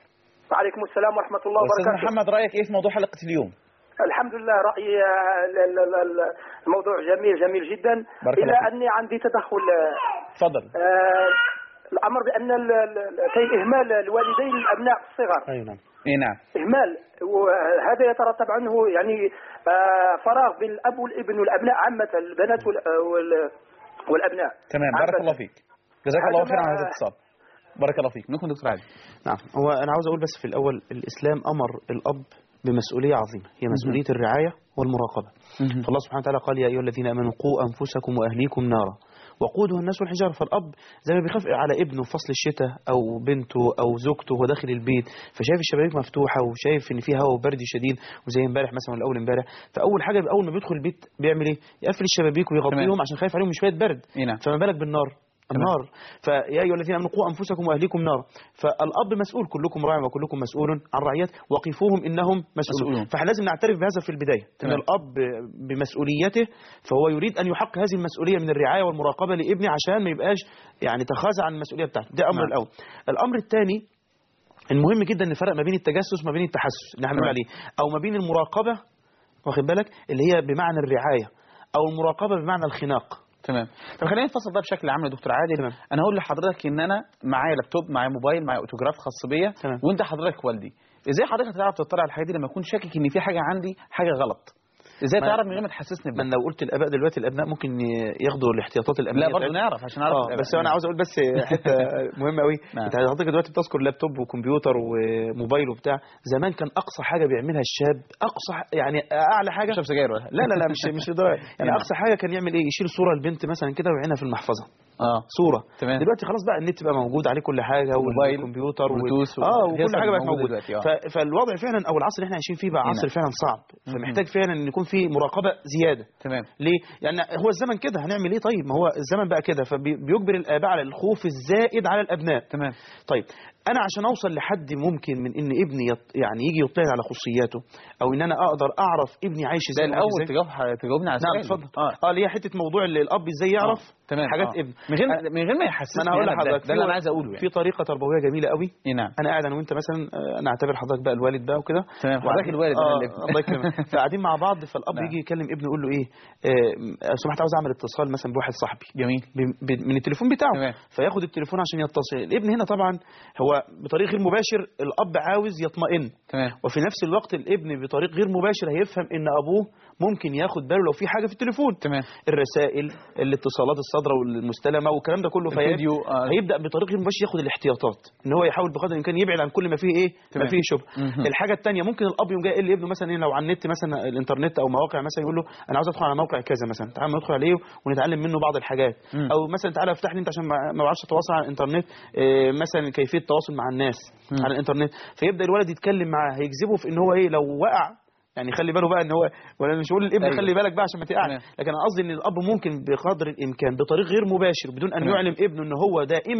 وعليكم السلام ورحمة الله أستاذ وبركاته محمد رأيك إيه في موضوع حلقة اليوم الحمد لله رأيي آه، ال- ال- ال- الموضوع جميل جميل جدا بارك الله إلا فيك. أني عندي تدخل آه، تفضل آه، الأمر بأن ال- ال- كاين إهمال الوالدين للأبناء الصغار أي نعم إيه نعم إهمال وهذا يترتب عنه يعني آه، فراغ بين الأب والابن والأبناء عامة البنات وال- وال- والأبناء تمام بارك عامة. الله فيك جزاك هذا الله خيرا ما- على هذا الاتصال بارك الله فيك نكون دكتور علي نعم هو أنا عاوز أقول بس في الأول الإسلام أمر الأب بمسؤولية عظيمة هي مسؤولية الرعاية والمراقبة فالله سبحانه وتعالى قال يا أيها الذين آمنوا قوا أنفسكم وأهليكم نارا وقودها الناس والحجارة فالأب زي ما بيخاف على ابنه في فصل الشتاء أو بنته أو زوجته وهو داخل البيت فشايف الشبابيك مفتوحة وشايف إن في هواء وبرد شديد وزي امبارح مثلا ولا أول امبارح فأول حاجة أول ما بيدخل البيت بيعمل إيه؟ يقفل الشبابيك ويغطيهم عشان خايف عليهم من شوية برد إيه نعم فما بالك بالنار النار فيا ايها الذين امنوا قوا انفسكم واهليكم نارا فالاب مسؤول كلكم راع وكلكم مسؤول عن رعيته وقفوهم انهم مسؤولون مسؤولون. فاحنا لازم نعترف بهذا في البدايه ان تمام. الاب بمسؤوليته فهو يريد ان يحقق هذه المسؤوليه من الرعايه والمراقبه لابنه عشان ما يبقاش يعني تخاذل عن المسؤوليه بتاعته ده امر نعم. الاول الامر الثاني المهم جدا نفرق ما بين التجسس وما بين التحسس اللي احنا بنقول تمام. عليه او ما بين المراقبه واخد بالك اللي هي بمعنى الرعايه او المراقبه بمعنى الخناق تمام طب خلينا نفصل ده بشكل عام يا دكتور عادل تمام. انا هقول لحضرتك ان انا معايا لابتوب معايا موبايل معايا اوتوجراف خاص بيا وانت حضرتك والدي ازاي حضرتك هتعرف تطلع على الحاجه دي لما اكون شاكك ان في حاجه عندي حاجه غلط ازاي ما- تعرف من غير ما تحسسني من لو قلت الاباء دلوقتي الابناء ممكن ياخدوا الاحتياطات الامنيه لا برضه بتاعتهم. نعرف عشان نعرف اه الأباء. بس انا عاوز اقول بس حته مهمه قوي نعم. انت حضرتك دلوقتي بتذكر لابتوب وكمبيوتر وموبايل وبتاع زمان كان اقصى حاجه بيعملها الشاب اقصى ح- يعني اعلى حاجه شرب سجاير ولا لا لا لا مش مش لدرجه يعني نعم. اقصى حاجه كان يعمل ايه يشيل صوره البنت مثلا كده ويعينها في المحفظه اه صوره تمام. دلوقتي خلاص بقى النت بقى موجود عليه كل حاجه موبايل، والكمبيوتر وال- بلوتوث و- اه هي وكل حاجه بقت موجودة موجوده دلوقتي، آه. ف- فالوضع فعلا او العصر اللي احنا عايشين فيه بقى نعم. عصر فعلا صعب فمحتاج فعلا ان يكون في مراقبه زياده تمام ليه؟ يعني هو الزمن كده هنعمل ايه طيب؟ ما هو الزمن بقى كده فبيجبر الاباء على الخوف الزائد على الابناء. تمام. طيب انا عشان اوصل لحد ممكن من ان ابني يط... يعني يجي يطلع على خصوصياته او ان انا اقدر اعرف ابني عايش ده ازاي الاول وعايش إزاي. تجاوب تجاوبني على نعم سؤالي. اتفضل اه, آه اللي هي حته موضوع اللي الاب ازاي يعرف آه. تمام حاجات آه. ابن من غير من غير ما يحسسني ما انا هقول أنا بده. لحضرتك ده اللي في- انا عايز اقوله يعني في طريقه تربويه جميله قوي اي نعم انا قاعد انا وانت مثلا آه، انا اعتبر حضرتك بقى الوالد بقى وكده تمام، حضرتك وقاعدين- الوالد، أنا آه اللي ابن. الله يكرمك فقاعدين مع بعض فالاب نعم. يجي يكلم ابنه يقول له ايه آه، لو سمحت عاوز اعمل اتصال مثلا بواحد صاحبي جميل ب- ب- من التليفون بتاعه تمام. فياخد التليفون عشان يتصل الابن هنا طبعا هو بطريق غير مباشر الاب عاوز يطمئن تمام وفي نفس الوقت الابن بطريق غير مباشر هيفهم ان ابوه ممكن ياخد باله لو في حاجه في التليفون تمام الرسائل الاتصالات الصادره والمستلمه والكلام ده كله فهي- الفيديو، آه. هيبدا بطريق غير مباشر ياخد الاحتياطات ان هو يحاول بقدر الامكان يبعد عن كل ما فيه ايه ما تمام. فيه شبهه مهم. الحاجه الثانيه ممكن الاب يقوم جاي يقول لابنه مثلا إيه لو على النت مثلا الانترنت او مواقع مثلا يقول له انا عاوز ادخل على موقع كذا مثلا تعال ندخل عليه ونتعلم منه بعض الحاجات مم. او مثلا تعالى افتح لي انت عشان ما ما بعرفش اتواصل على الانترنت إيه، مثلا كيفيه التواصل مع الناس مم. على الانترنت فيبدا الولد يتكلم معاه هيجذبه في ان هو ايه لو وقع يعني خلي باله بقى ان هو ولا مش هقول للابن أيوة. خلي بالك بقى عشان ما تقعش تمام. لكن انا قصدي ان الاب ممكن بقدر الامكان بطريق غير مباشر بدون ان تمام. يعلم ابنه ان هو دائما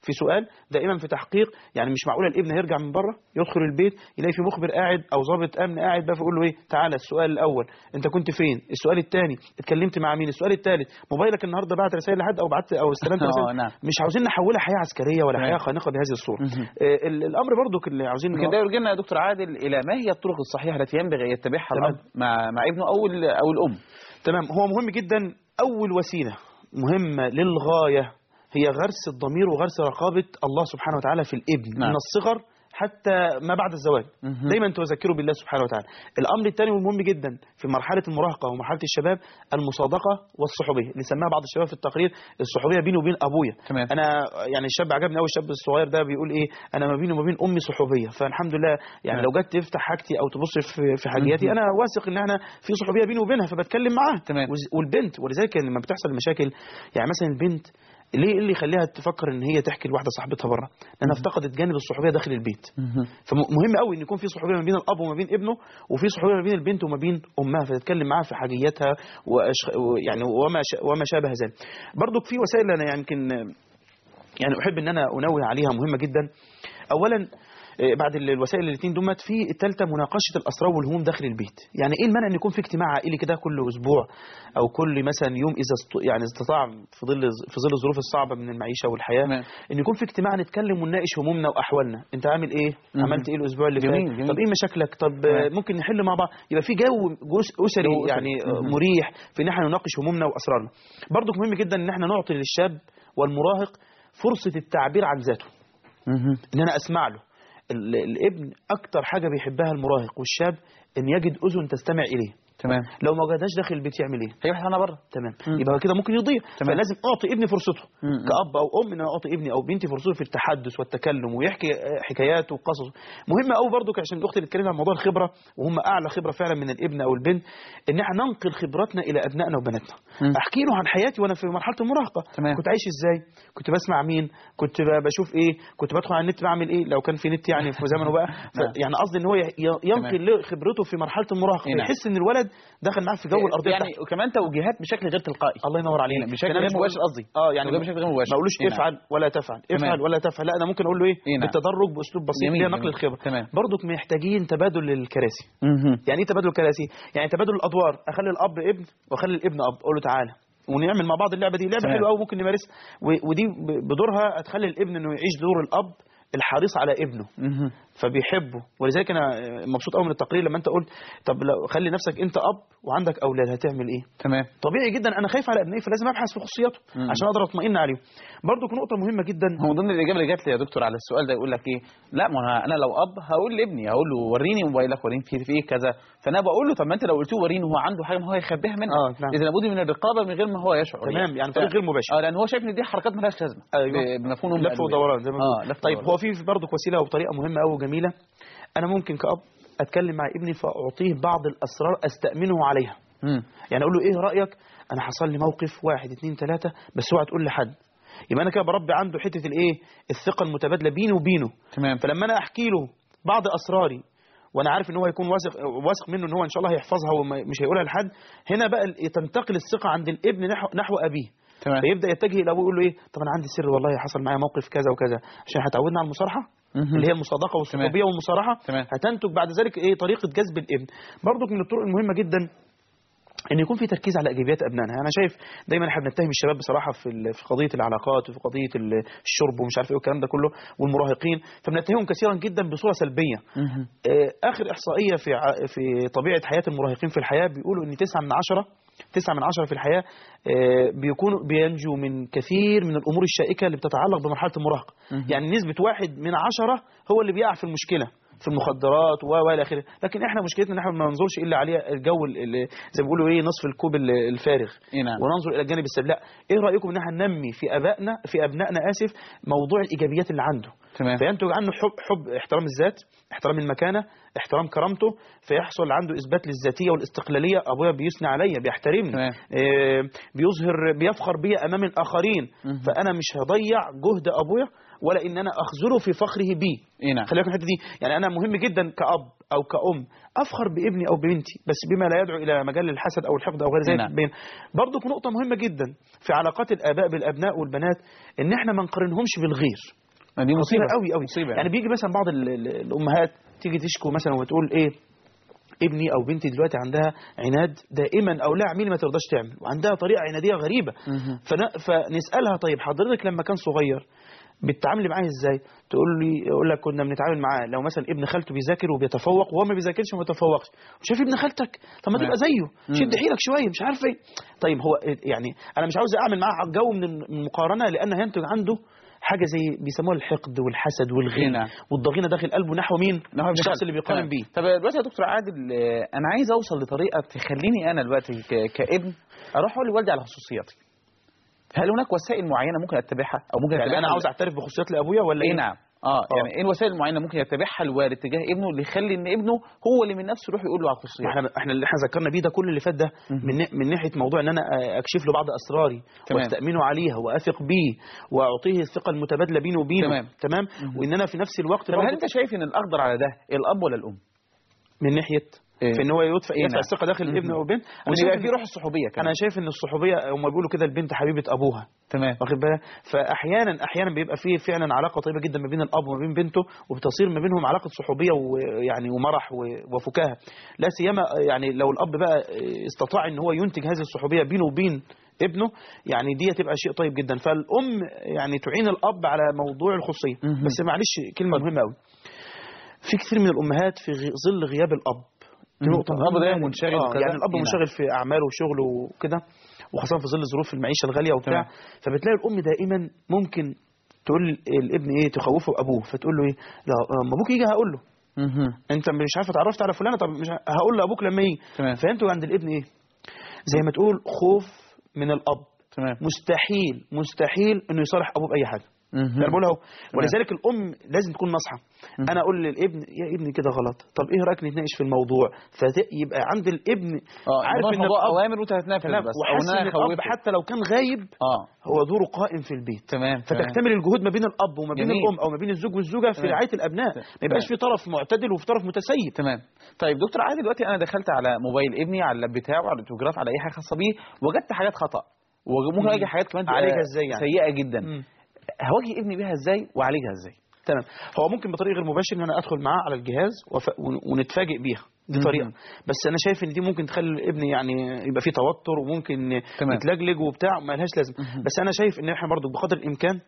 في سؤال دائما في تحقيق يعني مش معقوله الابن هيرجع من بره يدخل البيت يلاقي في مخبر قاعد او ضابط امن قاعد بقى فيقول له ايه تعالى السؤال الاول انت كنت فين السؤال الثاني اتكلمت مع مين السؤال الثالث موبايلك النهارده بعت رسائل لحد او بعت او استلمت آه، رسائل نعم. مش عاوزين نحولها حياه عسكريه ولا تمام. حياه خانقه بهذه الصوره آه، ال- الامر برضو اللي عاوزين لكن ده يرجعنا يا دكتور عادل الى ما هي الطرق الصحيحه التي ينبغي ان يتبعها تمام. الاب مع مع ابنه او ال- او الام تمام هو مهم جدا اول وسيله مهمه للغايه هي غرس الضمير وغرس رقابه الله سبحانه وتعالى في الابن نعم. من الصغر حتى ما بعد الزواج مهم. دايما تذكروا بالله سبحانه وتعالى الامر الثاني والمهم جدا في مرحله المراهقه ومرحله الشباب المصادقه والصحوبيه اللي سماها بعض الشباب في التقرير الصحوبيه بيني وبين ابويا تمام. انا يعني الشاب عجبني قوي الشاب الصغير ده بيقول ايه انا ما بيني وما بين امي صحوبيه فالحمد لله يعني نعم. لو جت تفتح حاجتي او تبص في في حاجياتي مهم. انا واثق ان احنا في صحوبيه بيني وبينها فبتكلم معاها تمام. وز- والبنت ولذلك لما بتحصل مشاكل يعني مثلا البنت ليه إيه اللي يخليها تفكر ان هي تحكي لواحده صاحبتها بره لانها افتقدت جانب الصحوبيه داخل البيت فمهم قوي ان يكون في صحوبيه ما بين الاب وما بين ابنه وفي صحوبيه ما بين البنت وما بين امها فتتكلم معاها في حاجياتها وأشخ... يعني وما ش... وما شابه ذلك برضك في وسائل انا يمكن يعني احب ان انا انوه عليها مهمه جدا اولا آه، بعد ال- الوسائل الاثنين دمت في الثالثه مناقشه الاسرار والهموم داخل البيت يعني ايه المانع ان يكون في اجتماع عائلي كده كل اسبوع او كل مثلا يوم اذا است... يعني استطاع في ظل في ظل الظروف الصعبه من المعيشه والحياه ان يكون في اجتماع نتكلم ونناقش همومنا واحوالنا انت عامل ايه مم. عملت ايه الاسبوع اللي جميل، فات جميل. طب ايه مشاكلك طب آه، ممكن نحل مع بعض يبقى في جو جزء اسري جو أسري. يعني آه، مم. مريح في ان احنا نناقش همومنا واسرارنا برضو مهم جدا ان احنا نعطي للشاب والمراهق فرصه التعبير عن ذاته ان انا اسمع له ال- الابن اكتر حاجه بيحبها المراهق والشاب ان يجد اذن تستمع اليه تمام لو ما وجدهاش داخل البيت يعمل ايه هيبحث عنها بره تمام يبقى كده ممكن يضيع تمام. فلازم اعطي ابني فرصته مم. كاب او ام ان انا اعطي ابني او بنتي فرصته في التحدث والتكلم ويحكي آه، حكاياته وقصصه مهم قوي برضو عشان الاخت اللي اتكلمت عن موضوع الخبره وهم اعلى خبره فعلا من الابن او البنت ان احنا ننقل خبراتنا الى ابنائنا وبناتنا مم. احكي له عن حياتي وانا في مرحله المراهقه تمام. كنت عايش ازاي كنت بسمع مين كنت ب- بشوف ايه كنت بدخل على النت بعمل ايه لو كان في نت يعني في زمنه بقى ف- نعم. يعني قصدي ان هو ي- ي- ينقل له خبرته في مرحله المراهقه إيه نعم. يحس ان الولد دخل معاه في جو الارضيه يعني بتاعته. وكمان توجيهات بشكل غير تلقائي الله ينور عليك بشكل أنا غير مش بقول- مباشر قصدي اه يعني توجيه بشكل غير مباشر ما اقولوش إيه نعم. افعل ولا تفعل تمام. افعل ولا تفعل لا انا ممكن اقول له ايه إيه نعم. بالتدرج باسلوب بسيط جميل، ليه نقل جميل. الخبره تمام. برضك محتاجين تبادل للكراسي يعني ايه تبادل الكراسي يعني تبادل الادوار اخلي الاب ابن واخلي الابن اب اقول له تعالى ونعمل مع بعض اللعبه دي لعبه تمام. حلوه قوي ممكن نمارسها و- ودي ب- بدورها هتخلي الابن انه يعيش دور الاب الحريص على ابنه فبيحبه ولذلك انا مبسوط قوي من التقرير لما انت قلت طب لو خلي نفسك انت اب وعندك اولاد هتعمل ايه تمام طبيعي جدا انا خايف على ابنائي فلازم ابحث في خصوصياته مم. عشان اقدر اطمئن عليهم برضو نقطه مهمه جدا هو ضمن الاجابه اللي جات لي يا دكتور على السؤال ده يقول لك ايه لا ما انا انا لو اب هقول لابني هقول له وريني موبايلك وريني في في ايه كذا فانا بقول له طب ما انت لو قلت له وريني وهو عنده حاجه ما هو هيخبيها منك اه نعم. اذا لابد من الرقابه من غير ما هو يشعر تمام يعني طريق غير مباشر اه لان هو شايف ان دي حركات مالهاش لازمه ايوه بمفهوم أم لف الأدوية. ودوران زي ما اه بنقول. لف طيب ودوران. هو في برضه وسيله وطريقه مهمه قوي وجميله انا ممكن كاب اتكلم مع ابني فاعطيه بعض الاسرار استامنه عليها مم. يعني اقول له ايه رايك انا حصل لي موقف واحد اتنين تلاته بس اوعى تقول لحد يبقى انا كده بربي عنده حته الايه الثقه المتبادله بيني وبينه تمام فلما انا احكي له بعض اسراري وانا عارف ان هو هيكون واثق واثق منه ان هو ان شاء الله هيحفظها ومش هيقولها لحد هنا بقى ال- تنتقل الثقه عند الابن نحو, نحو ابيه تمام فيبدا يتجه الى ابوه يقول له ايه طب انا عندي سر والله حصل معايا موقف كذا وكذا عشان هتعودنا على المصارحه مهم. اللي هي المصادقه والصحوبيه والمصارحه تمام. هتنتج بعد ذلك ايه طريقه جذب الابن برضك من الطرق المهمه جدا ان يكون في تركيز على ايجابيات ابنائنا انا شايف دايما احنا بنتهم الشباب بصراحه في ال- في قضيه العلاقات وفي قضيه ال- الشرب ومش عارف ايه والكلام ده كله والمراهقين فبنتهمهم كثيرا جدا بصوره سلبيه مهم. آه، اخر احصائيه في ع- في طبيعه حياه المراهقين في الحياه بيقولوا ان 9 من 10 9 من 10 في الحياه آه، بيكونوا بينجو من كثير من الامور الشائكه اللي بتتعلق بمرحله المراهقه مهم. يعني نسبه واحد من 10 هو اللي بيقع في المشكله في المخدرات و و الى اخره لكن احنا مشكلتنا ان احنا ما ننظرش الا عليه الجو اللي زي ما بيقولوا ايه نصف الكوب ال- الفارغ إيه نعم. وننظر الى الجانب السلبي لا ايه رايكم ان احنا ننمي في ابائنا في ابنائنا اسف موضوع الايجابيات اللي عنده تمام فينتج عنه حب حب احترام الذات احترام المكانه احترام كرامته فيحصل عنده اثبات للذاتيه والاستقلاليه ابويا بيثني عليا بيحترمني آه، بيظهر بيفخر بيا امام الاخرين فانا مش هضيع جهد ابويا ولا ان انا اخذله في فخره بي إيه نعم. خلي بالك من الحته دي يعني انا مهم جدا كاب او كأم افخر بابني او ببنتي بس بما لا يدعو الى مجال الحسد او الحقد او غير ذلك نعم. بين برضه نقطه مهمه جدا في علاقات الاباء بالابناء والبنات ان احنا ما نقارنهمش بالغير دي مصيبة. قوي قوي مصيبة يعني بيجي مثلا بعض ال- ال- الامهات تيجي تشكو مثلا وتقول ايه ابني او بنتي دلوقتي عندها عناد دائما او لا اعملي ما ترضاش تعمل وعندها طريقه عناديه غريبه فن- فنسالها طيب حضرتك لما كان صغير بتتعاملي معاه ازاي تقول لي يقول لك كنا بنتعامل معاه لو مثلا ابن خالته بيذاكر وبيتفوق وهو ما بيذاكرش وما بيتفوقش شايف ابن خالتك طب ما تمام. تبقى زيه مم. شد حيلك شويه مش عارف ايه طيب هو يعني انا مش عاوز اعمل معاه جو من المقارنه لان هينتج عنده حاجه زي بيسموها الحقد والحسد والغل نعم. والضغينه داخل قلبه نحو مين نحو ابن الشخص خالته. اللي بيقارن تمام. بيه طب دلوقتي يا دكتور عادل آه، انا عايز اوصل لطريقه تخليني انا دلوقتي ك- كابن اروح اقول لوالدي على خصوصياتي هل هناك وسائل معينه ممكن اتبعها او ممكن يعني اتبعها انا عاوز اعترف بخصوصيات لابويا ولا ايه ايه نعم اه يعني ايه الوسائل المعينه ممكن يتبعها الوالد تجاه ابنه اللي يخلي ان ابنه هو اللي من نفسه يروح يقول له على الخصوصيات احنا احنا اللي احنا ذكرنا بيه ده كل اللي فات ده من نا- من ناحيه موضوع ان انا اكشف له بعض اسراري تمام. واستامنه عليها واثق بيه واعطيه الثقه المتبادله بيني وبينه تمام. تمام وان انا في نفس الوقت طب هل برضه انت شايف ان الاقدر على ده الاب ولا الام من ناحيه إيه؟ في ان هو يدفع إيه يدفع نعم. الثقه داخل الابن او البنت وان شايف يبقى إن- في روح الصحوبيه كمان انا شايف ان الصحوبيه هم بيقولوا كده البنت حبيبه ابوها تمام واخد بالك فاحيانا احيانا بيبقى فيه فعلا علاقه طيبه جدا ما بين الاب وما بين بنته وبتصير ما بينهم علاقه صحوبيه ويعني ومرح و- وفكاهه لا سيما يعني لو الاب بقى استطاع ان هو ينتج هذه الصحوبيه بينه وبين ابنه يعني دي هتبقى شيء طيب جدا فالام يعني تعين الاب على موضوع الخصوصيه بس معلش كلمه مهمه قوي في كثير من الامهات في غ- ظل غياب الاب دي مم. نقطة الأب مهمة دايما يعني. منشغل آه وكذا. يعني الأب إيه نعم. منشغل في أعماله وشغله وكده وخاصة في ظل ظروف المعيشة الغالية وبتاع تمام. فبتلاقي الأم دائما ممكن تقول الابن ايه تخوفه ابوه فتقول له ايه لا لما ابوك يجي هقول له انت مش عارف اتعرفت على فلانه طب مش ه- هقول لابوك لما يجي تمام. فينتج عند الابن ايه زي ما تقول خوف من الاب تمام مستحيل مستحيل انه يصالح ابوه باي حاجه انا بقول اهو ولذلك الام لازم تكون ناصحه انا اقول للابن يا ابني كده غلط طب ايه رايك نتناقش في الموضوع فيبقى عند الابن اه عارف الموضوع ان موضوع الاب اوامر وانت هتنفذ تمام بس او وحاسس ان ان انا الاب اخوفه حتى لو كان غايب اه هو دوره قائم في البيت تمام تمام. فتكتمل الجهود ما بين الاب وما بين جميل. الام او ما بين الزوج والزوجه في تمام. رعايه الابناء ما يبقاش في طرف معتدل وفي طرف متسيب تمام طيب دكتور عادل دلوقتي انا دخلت على موبايل ابني على اللاب بتاعه على الاوتوجراف على اي حاجه خاصه بيه وجدت حاجات خطا وممكن مم. اواجه حاجات كمان تبقى أعالجها إزاي يعني؟ سيئه جدا مم. هواجه ابني بيها ازاي واعالجها ازاي تمام هو ممكن بطريقه غير مباشر ان انا ادخل معاه على الجهاز وف... ون- ونتفاجئ بيها دي مم. طريقه بس انا شايف ان دي ممكن تخلي الابن يعني يبقى فيه توتر وممكن تمام. يتلجلج وبتاع ما لهاش لازمه بس انا شايف ان احنا برضو بقدر الامكان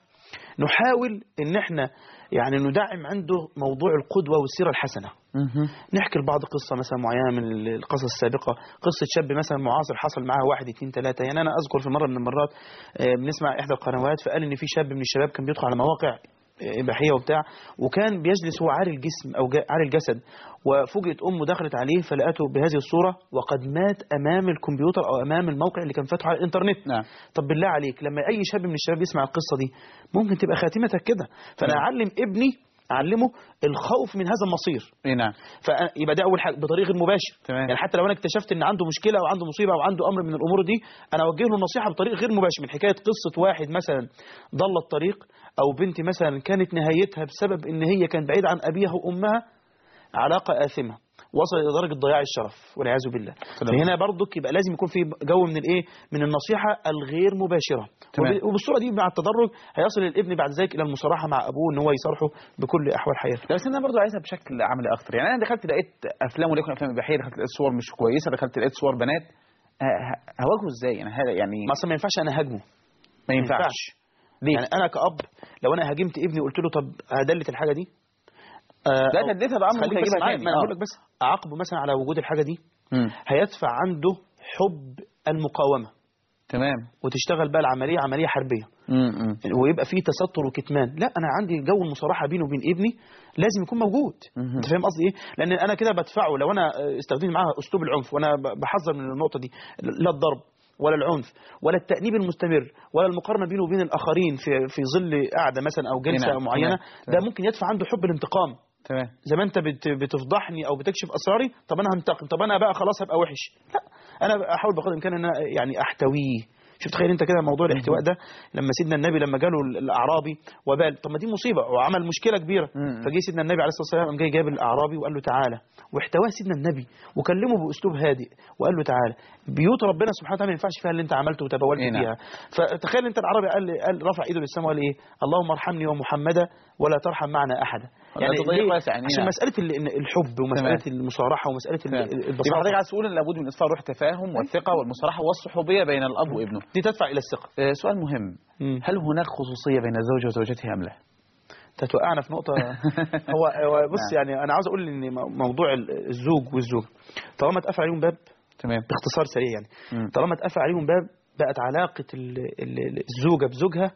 نحاول ان احنا يعني ندعم عنده موضوع القدوه والسيره الحسنه نحكي لبعض قصة مثلا معينة من القصص السابقة قصة شاب مثلا معاصر حصل معاه واحد اتنين تلاتة يعني أنا أذكر في مرة من المرات آه، بنسمع إحدى القنوات فقال إن في شاب من الشباب كان بيدخل على مواقع آه، إباحية وبتاع وكان بيجلس هو عاري الجسم أو جا- عاري الجسد وفوجئت أمه دخلت عليه فلقته بهذه الصورة وقد مات أمام الكمبيوتر أو أمام الموقع اللي كان فاتحه على الإنترنت نعم. طب بالله عليك لما أي شاب من الشباب يسمع القصة دي ممكن تبقى خاتمتك كده فأنا نعم. أعلم ابني أعلمه الخوف من هذا المصير اي نعم فيبقى ده اول حاجه بطريق غير مباشر تمام. يعني حتى لو انا اكتشفت ان عنده مشكله او عنده مصيبه او عنده امر من الامور دي انا اوجه له النصيحه بطريق غير مباشر من حكايه قصه واحد مثلا ضل الطريق او بنت مثلا كانت نهايتها بسبب ان هي كانت بعيده عن ابيها وامها علاقه اثمه وصل الى درجه ضياع الشرف والعياذ بالله تمام. فهنا برضك يبقى لازم يكون في جو من الايه من النصيحه الغير مباشره تمام. وب- وبالصوره دي مع التدرج هيصل الابن بعد ذلك الى المصارحه مع ابوه ان هو يصارحه بكل احوال حياته لا، بس انا برضو عايزها بشكل عملي اكتر يعني انا دخلت لقيت افلام وليكن افلام اباحيه دخلت لقيت صور مش كويسه دخلت لقيت صور بنات ه- ه- هواجهه ازاي يعني هذا يعني ما اصلا ما ينفعش انا هاجمه ما ينفعش ليه؟ يعني انا كأب لو انا هاجمت ابني وقلت له طب هدلت الحاجه دي آه لا أو- تديتها بقى ممكن خليك بس اجيبها معايا، تاني ما انا آه. بقول لك بس اعاقبه مثلا على وجود الحاجه دي مم. هيدفع عنده حب المقاومه تمام وتشتغل بقى العمليه عمليه حربيه مم. ويبقى فيه تستر وكتمان لا انا عندي جو المصارحه بيني وبين ابني لازم يكون موجود انت فاهم قصدي ايه لان انا كده بدفعه لو انا استخدمت معاه اسلوب العنف وانا ب- بحذر من النقطه دي لا الضرب ولا العنف ولا التأنيب المستمر ولا المقارنة بينه وبين الآخرين في في ظل قعدة مثلا أو جلسة نعم، معينة تمام، ده ممكن يدفع عنده حب الانتقام تمام زي ما انت بت- بتفضحني او بتكشف اسراري طب انا هنتقم طب انا بقى خلاص هبقى وحش لا انا احاول بقدر الامكان ان انا يعني احتويه شوف تخيل انت كده موضوع الاحتواء ده لما سيدنا النبي لما جاله الاعرابي وبال طب ما دي مصيبه وعمل مشكله كبيره فجه سيدنا النبي عليه الصلاه والسلام قام جاي جاب الاعرابي وقال له تعالى واحتواه سيدنا النبي وكلمه باسلوب هادئ وقال له تعالى بيوت ربنا سبحانه وتعالى ما ينفعش فيها اللي انت عملته وتبولت إيه نعم. فيها فتخيل انت العربي قال قال رفع ايده للسماء وقال ايه اللهم ارحمني ومحمدا ولا ترحم معنا احدا ولا تضيق ليه؟ واسع، يعني عشان نعم. مساله ال- الحب ومساله المصارحه ومساله ال- يبقى البساطه حضرتك عايز تقول ان لابد من اطفاء روح التفاهم والثقه والمصالحه والصحوبيه بين الاب وابنه دي تدفع الى الثقه آه، سؤال مهم هل هناك خصوصيه بين الزوج وزوجته ام لا انت توقعنا في نقطه هو هو بص يعني انا عاوز اقول ان م- موضوع ال- الزوج والزوج طالما اتقفل عليهم باب تمام باختصار سريع يعني طالما اتقفل عليهم باب بقت علاقه ال- ال- الزوجه بزوجها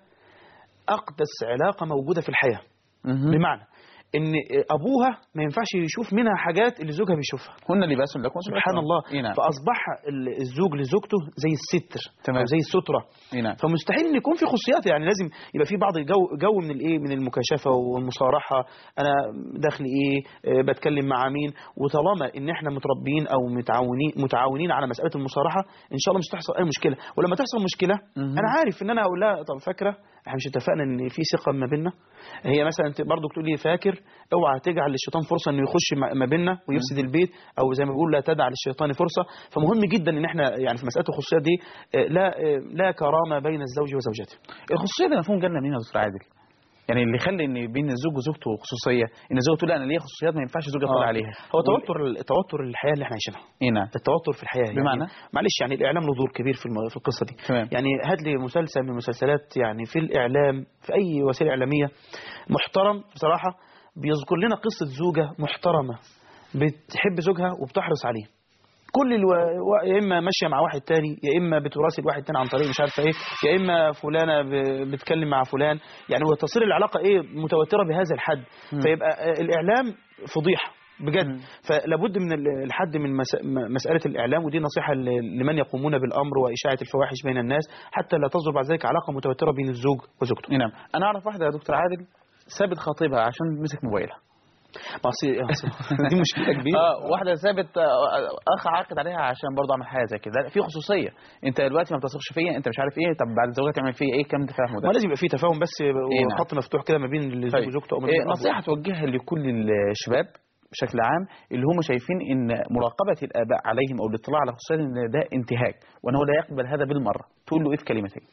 اقدس علاقه موجوده في الحياه بمعنى ان ابوها ما ينفعش يشوف منها حاجات اللي زوجها بيشوفها هن لباس لكم سبحان الله إيه نعم. فاصبح ال- الزوج لزوجته زي الستر تمام. او زي الستره إيه نعم. فمستحيل ان يكون في خصوصيات يعني لازم يبقى في بعض جو جو من الايه من المكاشفه والمصارحه انا داخلي ايه آه، بتكلم مع مين وطالما ان احنا متربيين او متعاونين متعاونين على مساله المصارحه ان شاء الله مش تحصل اي مشكله ولما تحصل مشكله انا عارف ان انا اقول لها طب فاكره احنا مش اتفقنا ان في ثقه ما بيننا هي مثلا انت برضه تقول لي فاكر اوعى تجعل للشيطان فرصه انه يخش ما ما بيننا ويفسد البيت او زي ما بيقول لا تدع للشيطان فرصه فمهم جدا ان احنا يعني في مساله الخصوصيات دي آه، لا آه، لا كرامه بين الزوج وزوجته الخصوصيه ده مفهوم جالنا منين يا دكتور عادل يعني اللي يخلي ان بين الزوج وزوجته خصوصيه ان الزوج تقول انا ليا خصوصيات ما ينفعش زوجي يطلع آه. عليها هو توتر توتر الحياه اللي احنا عايشينها ايه نعم التوتر في الحياه بمعنى؟ يعني معلش يعني الاعلام له دور كبير في الم- في القصه دي تمام. يعني هات لي مسلسل من المسلسلات يعني في الاعلام في اي وسيله اعلاميه محترم بصراحه بيذكر لنا قصه زوجه محترمه بتحب زوجها وبتحرص عليه كل الو... و- يا اما ماشيه مع واحد تاني يا اما بتراسل واحد تاني عن طريق مش عارفه ايه يا اما فلانه ب... بتكلم مع فلان يعني هو تصير العلاقه ايه متوتره بهذا الحد مم. فيبقى آه، الاعلام فضيحه بجد فلابد من ال- الحد من مس... م- مساله الاعلام ودي نصيحه ل- لمن يقومون بالامر واشاعه الفواحش بين الناس حتى لا تصدر بعد ذلك علاقه متوتره بين الزوج وزوجته إيه نعم انا اعرف واحده يا دكتور عادل سابت خطيبها عشان مسك موبايلها ما أصل- أصل دي مشكله كبيره اه واحده سابت آه، اخ عاقد عليها عشان برضه عمل حاجه زي كده لا، في خصوصيه انت دلوقتي ما بتثقش فيا انت مش عارف ايه طب بعد الزواج تعمل فيا ايه كام تفاهم ده ما لازم يبقى في تفاهم بس إيه نعم. وخط مفتوح كده ما بين الزوج طيب. وزوجته او ما إيه بين الأب نصيحة توجهها لكل الشباب بشكل عام اللي هم شايفين ان مراقبة الآباء عليهم أو الاطلاع على خصوصيات ان ده انتهاك وأنه لا يقبل هذا بالمرة تقول له إيه في كلمتين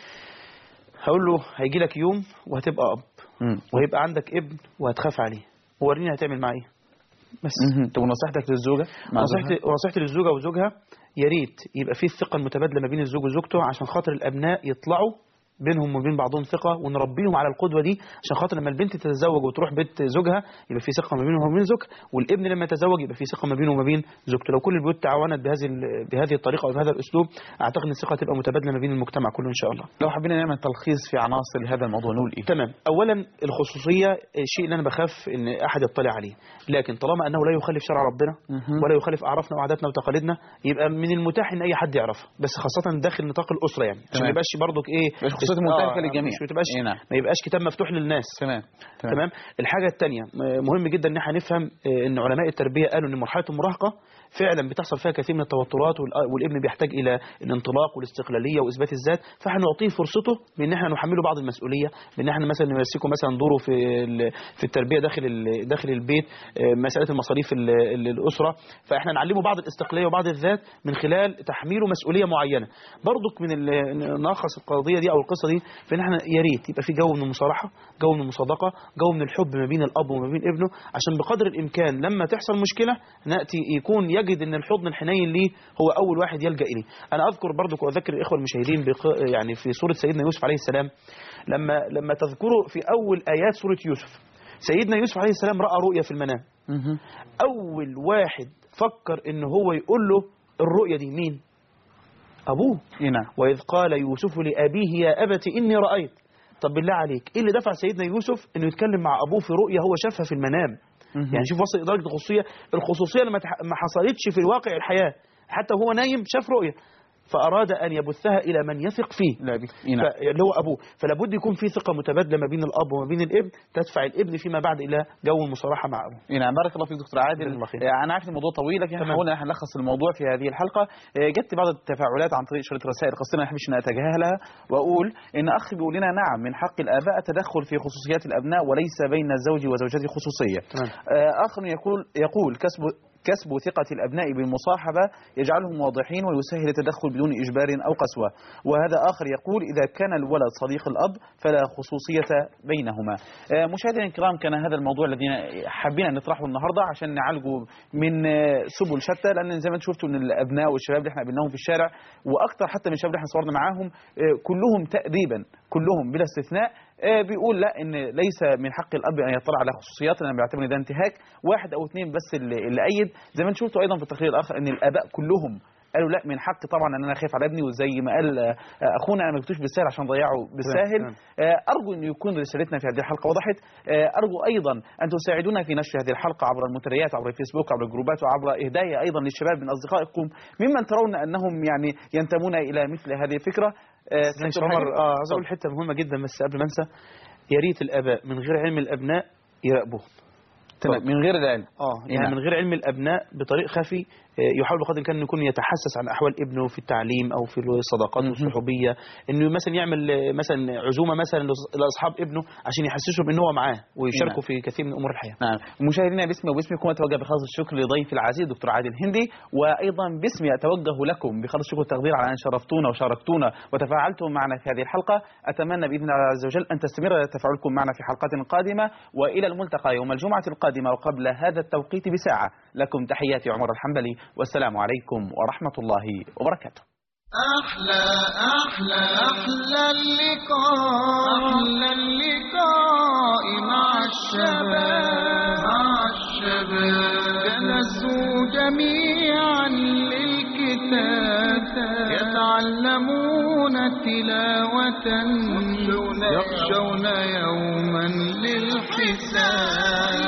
هقول له هيجي لك يوم وهتبقى اب وهيبقى عندك ابن وهتخاف عليه وريني هتعمل معاه ايه بس طب ونصيحتك للزوجة مع نصيحتي زوجها؟ نصيحتي للزوجه وزوجها يا ريت يبقى في الثقه المتبادله ما بين الزوج وزوجته عشان خاطر الابناء يطلعوا بينهم وبين بعضهم ثقه ونربيهم على القدوه دي عشان خاطر لما البنت تتزوج وتروح بيت زوجها يبقى في ثقه ما بينهم وبين زوجها والابن لما يتزوج يبقى في ثقه ما بينه وما بين زوجته لو كل البيوت تعاونت بهذه ال- بهذه الطريقه او بهذا الاسلوب اعتقد ان الثقه تبقى متبادله ما بين المجتمع كله ان شاء الله لو حبينا نعمل تلخيص في عناصر لهذا الموضوع نقول إيه تمام اولا الخصوصيه شيء اللي انا بخاف ان احد يطلع عليه لكن طالما انه لا يخالف شرع ربنا ولا يخالف اعرافنا وعاداتنا وتقاليدنا يبقى من المتاح ان اي حد يعرفها بس خاصه داخل نطاق الاسره يعني عشان تمام. ما يبقاش برضك ايه مش خصوصية ممتلكة للجميع. مش ما تبقاش إيه نعم. ما يبقاش كتاب مفتوح للناس تمام تمام الحاجه الثانيه مهم جدا ان احنا نفهم آه، ان علماء التربيه قالوا ان مرحله المراهقه فعلا بتحصل فيها كثير من التوترات والأ- والابن بيحتاج الى الانطلاق والاستقلاليه واثبات الذات فاحنا نعطيه فرصته بان احنا نحمله بعض المسؤوليه بان احنا مثلا نمسكه مثلا دوره في ال- في التربيه داخل ال- داخل البيت آه، مساله المصاريف ال- ال- الاسره فاحنا نعلمه بعض الاستقلاليه وبعض الذات من خلال تحميله مسؤوليه معينه برضك من ال- نلخص القضيه دي او القصه دي في ان احنا يا ريت يبقى في جو من المصارحه جو من المصادقه جو من الحب ما بين الاب وما بين ابنه عشان بقدر الامكان لما تحصل مشكله ناتي يكون يجد ان الحضن الحنين ليه هو اول واحد يلجا اليه انا اذكر برضك واذكر الاخوه المشاهدين بق- يعني في سوره سيدنا يوسف عليه السلام لما لما تذكروا في اول ايات سوره يوسف سيدنا يوسف عليه السلام راى رؤيا في المنام اول واحد فكر ان هو يقول له الرؤيا دي مين ابوه نعم واذ قال يوسف لابيه يا ابت اني رايت طب بالله عليك ايه اللي دفع سيدنا يوسف انه يتكلم مع ابوه في رؤيا هو شافها في المنام يعني شوف وصل درجه الخصوصيه الخصوصيه اللي ما تح- ما حصلتش في الواقع الحياه حتى وهو نايم شاف رؤيا فاراد ان يبثها الى من يثق فيه نعم. ف- اللي هو ابوه فلا بد يكون في ثقه متبادله ما بين الاب وما بين الابن تدفع الابن فيما بعد الى جو المصارحه مع ابوه إيه نعم بارك الله فيك دكتور عادل جزاك الله خير. آه، انا عارف الموضوع طويل لكن تمام. حاولنا ان احنا نلخص الموضوع في هذه الحلقه آه، جت بعض التفاعلات عن طريق شريط رسائل قصيره ما احبش ان اتجاهلها واقول ان اخ بيقول لنا نعم من حق الاباء التدخل في خصوصيات الابناء وليس بين الزوج وزوجته خصوصيه آه، اخر يقول يقول كسب كسب ثقة الأبناء بالمصاحبة يجعلهم واضحين ويسهل التدخل بدون إجبار أو قسوة وهذا آخر يقول إذا كان الولد صديق الأب فلا خصوصية بينهما آه، مشاهدينا الكرام كان هذا الموضوع الذي حابين أن نطرحه النهاردة عشان نعالجه من آه، سبل شتى لأن زي ما انتم شفتوا أن الأبناء والشباب اللي احنا قابلناهم في الشارع وأكثر حتى من الشباب اللي احنا صورنا معاهم آه، كلهم تقريبا كلهم بلا استثناء آه، بيقول لا ان ليس من حق الاب ان يطلع على خصوصيات انا بعتبر ان ده انتهاك واحد او اثنين بس اللي, اللي ايد زي ما انتم شفتوا ايضا في التقرير الاخر ان الاباء كلهم قالوا لا من حق طبعا ان انا خايف على ابني وزي ما قال آه، اخونا انا ما جبتوش بالسهل عشان ضيعه بالساهل تمام. آه، ارجو ان يكون رسالتنا في هذه الحلقه وضحت آه، ارجو ايضا ان تساعدونا في نشر هذه الحلقه عبر المنتديات عبر الفيسبوك عبر الجروبات وعبر اهداء ايضا للشباب من اصدقائكم ممن ترون انهم يعني ينتمون الى مثل هذه الفكره آه، ماشي تكتب عمر حاجة؟ اه عايز اقول حته مهمه جدا بس قبل ما انسى يا ريت الاباء من غير علم الابناء يراقبوهم تمام من غير العلم اه يعني نعم. من غير علم الابناء بطريق خفي آه، يحاول بقدر الامكان انه يكون يتحسس عن احوال ابنه في التعليم او في الصداقات والصحوبيه انه مثلا يعمل آه، مثلا عزومه مثلا لأص- لاصحاب ابنه عشان يحسسهم ان هو معاه ويشاركوا نعم. في كثير من امور الحياه نعم مشاهدينا باسمي وباسمكم اتوجه بخالص الشكر لضيفي العزيز دكتور عادل هندي وايضا باسمي اتوجه لكم بخالص الشكر والتقدير على ان شرفتونا وشاركتونا وتفاعلتم معنا في هذه الحلقه اتمنى باذن الله عز وجل ان تستمر تفاعلكم معنا في حلقات قادمه والى الملتقى يوم الجمعه القادمه وقبل هذا التوقيت بساعه لكم تحياتي عمر الحنبلي والسلام عليكم ورحمه الله وبركاته أحلى أحلى أحلى اللقاء أحلى اللقاء مع الشباب مع الشباب جلسوا جميعا للكتاب يتعلمون تلاوة يخشون يوما للحساب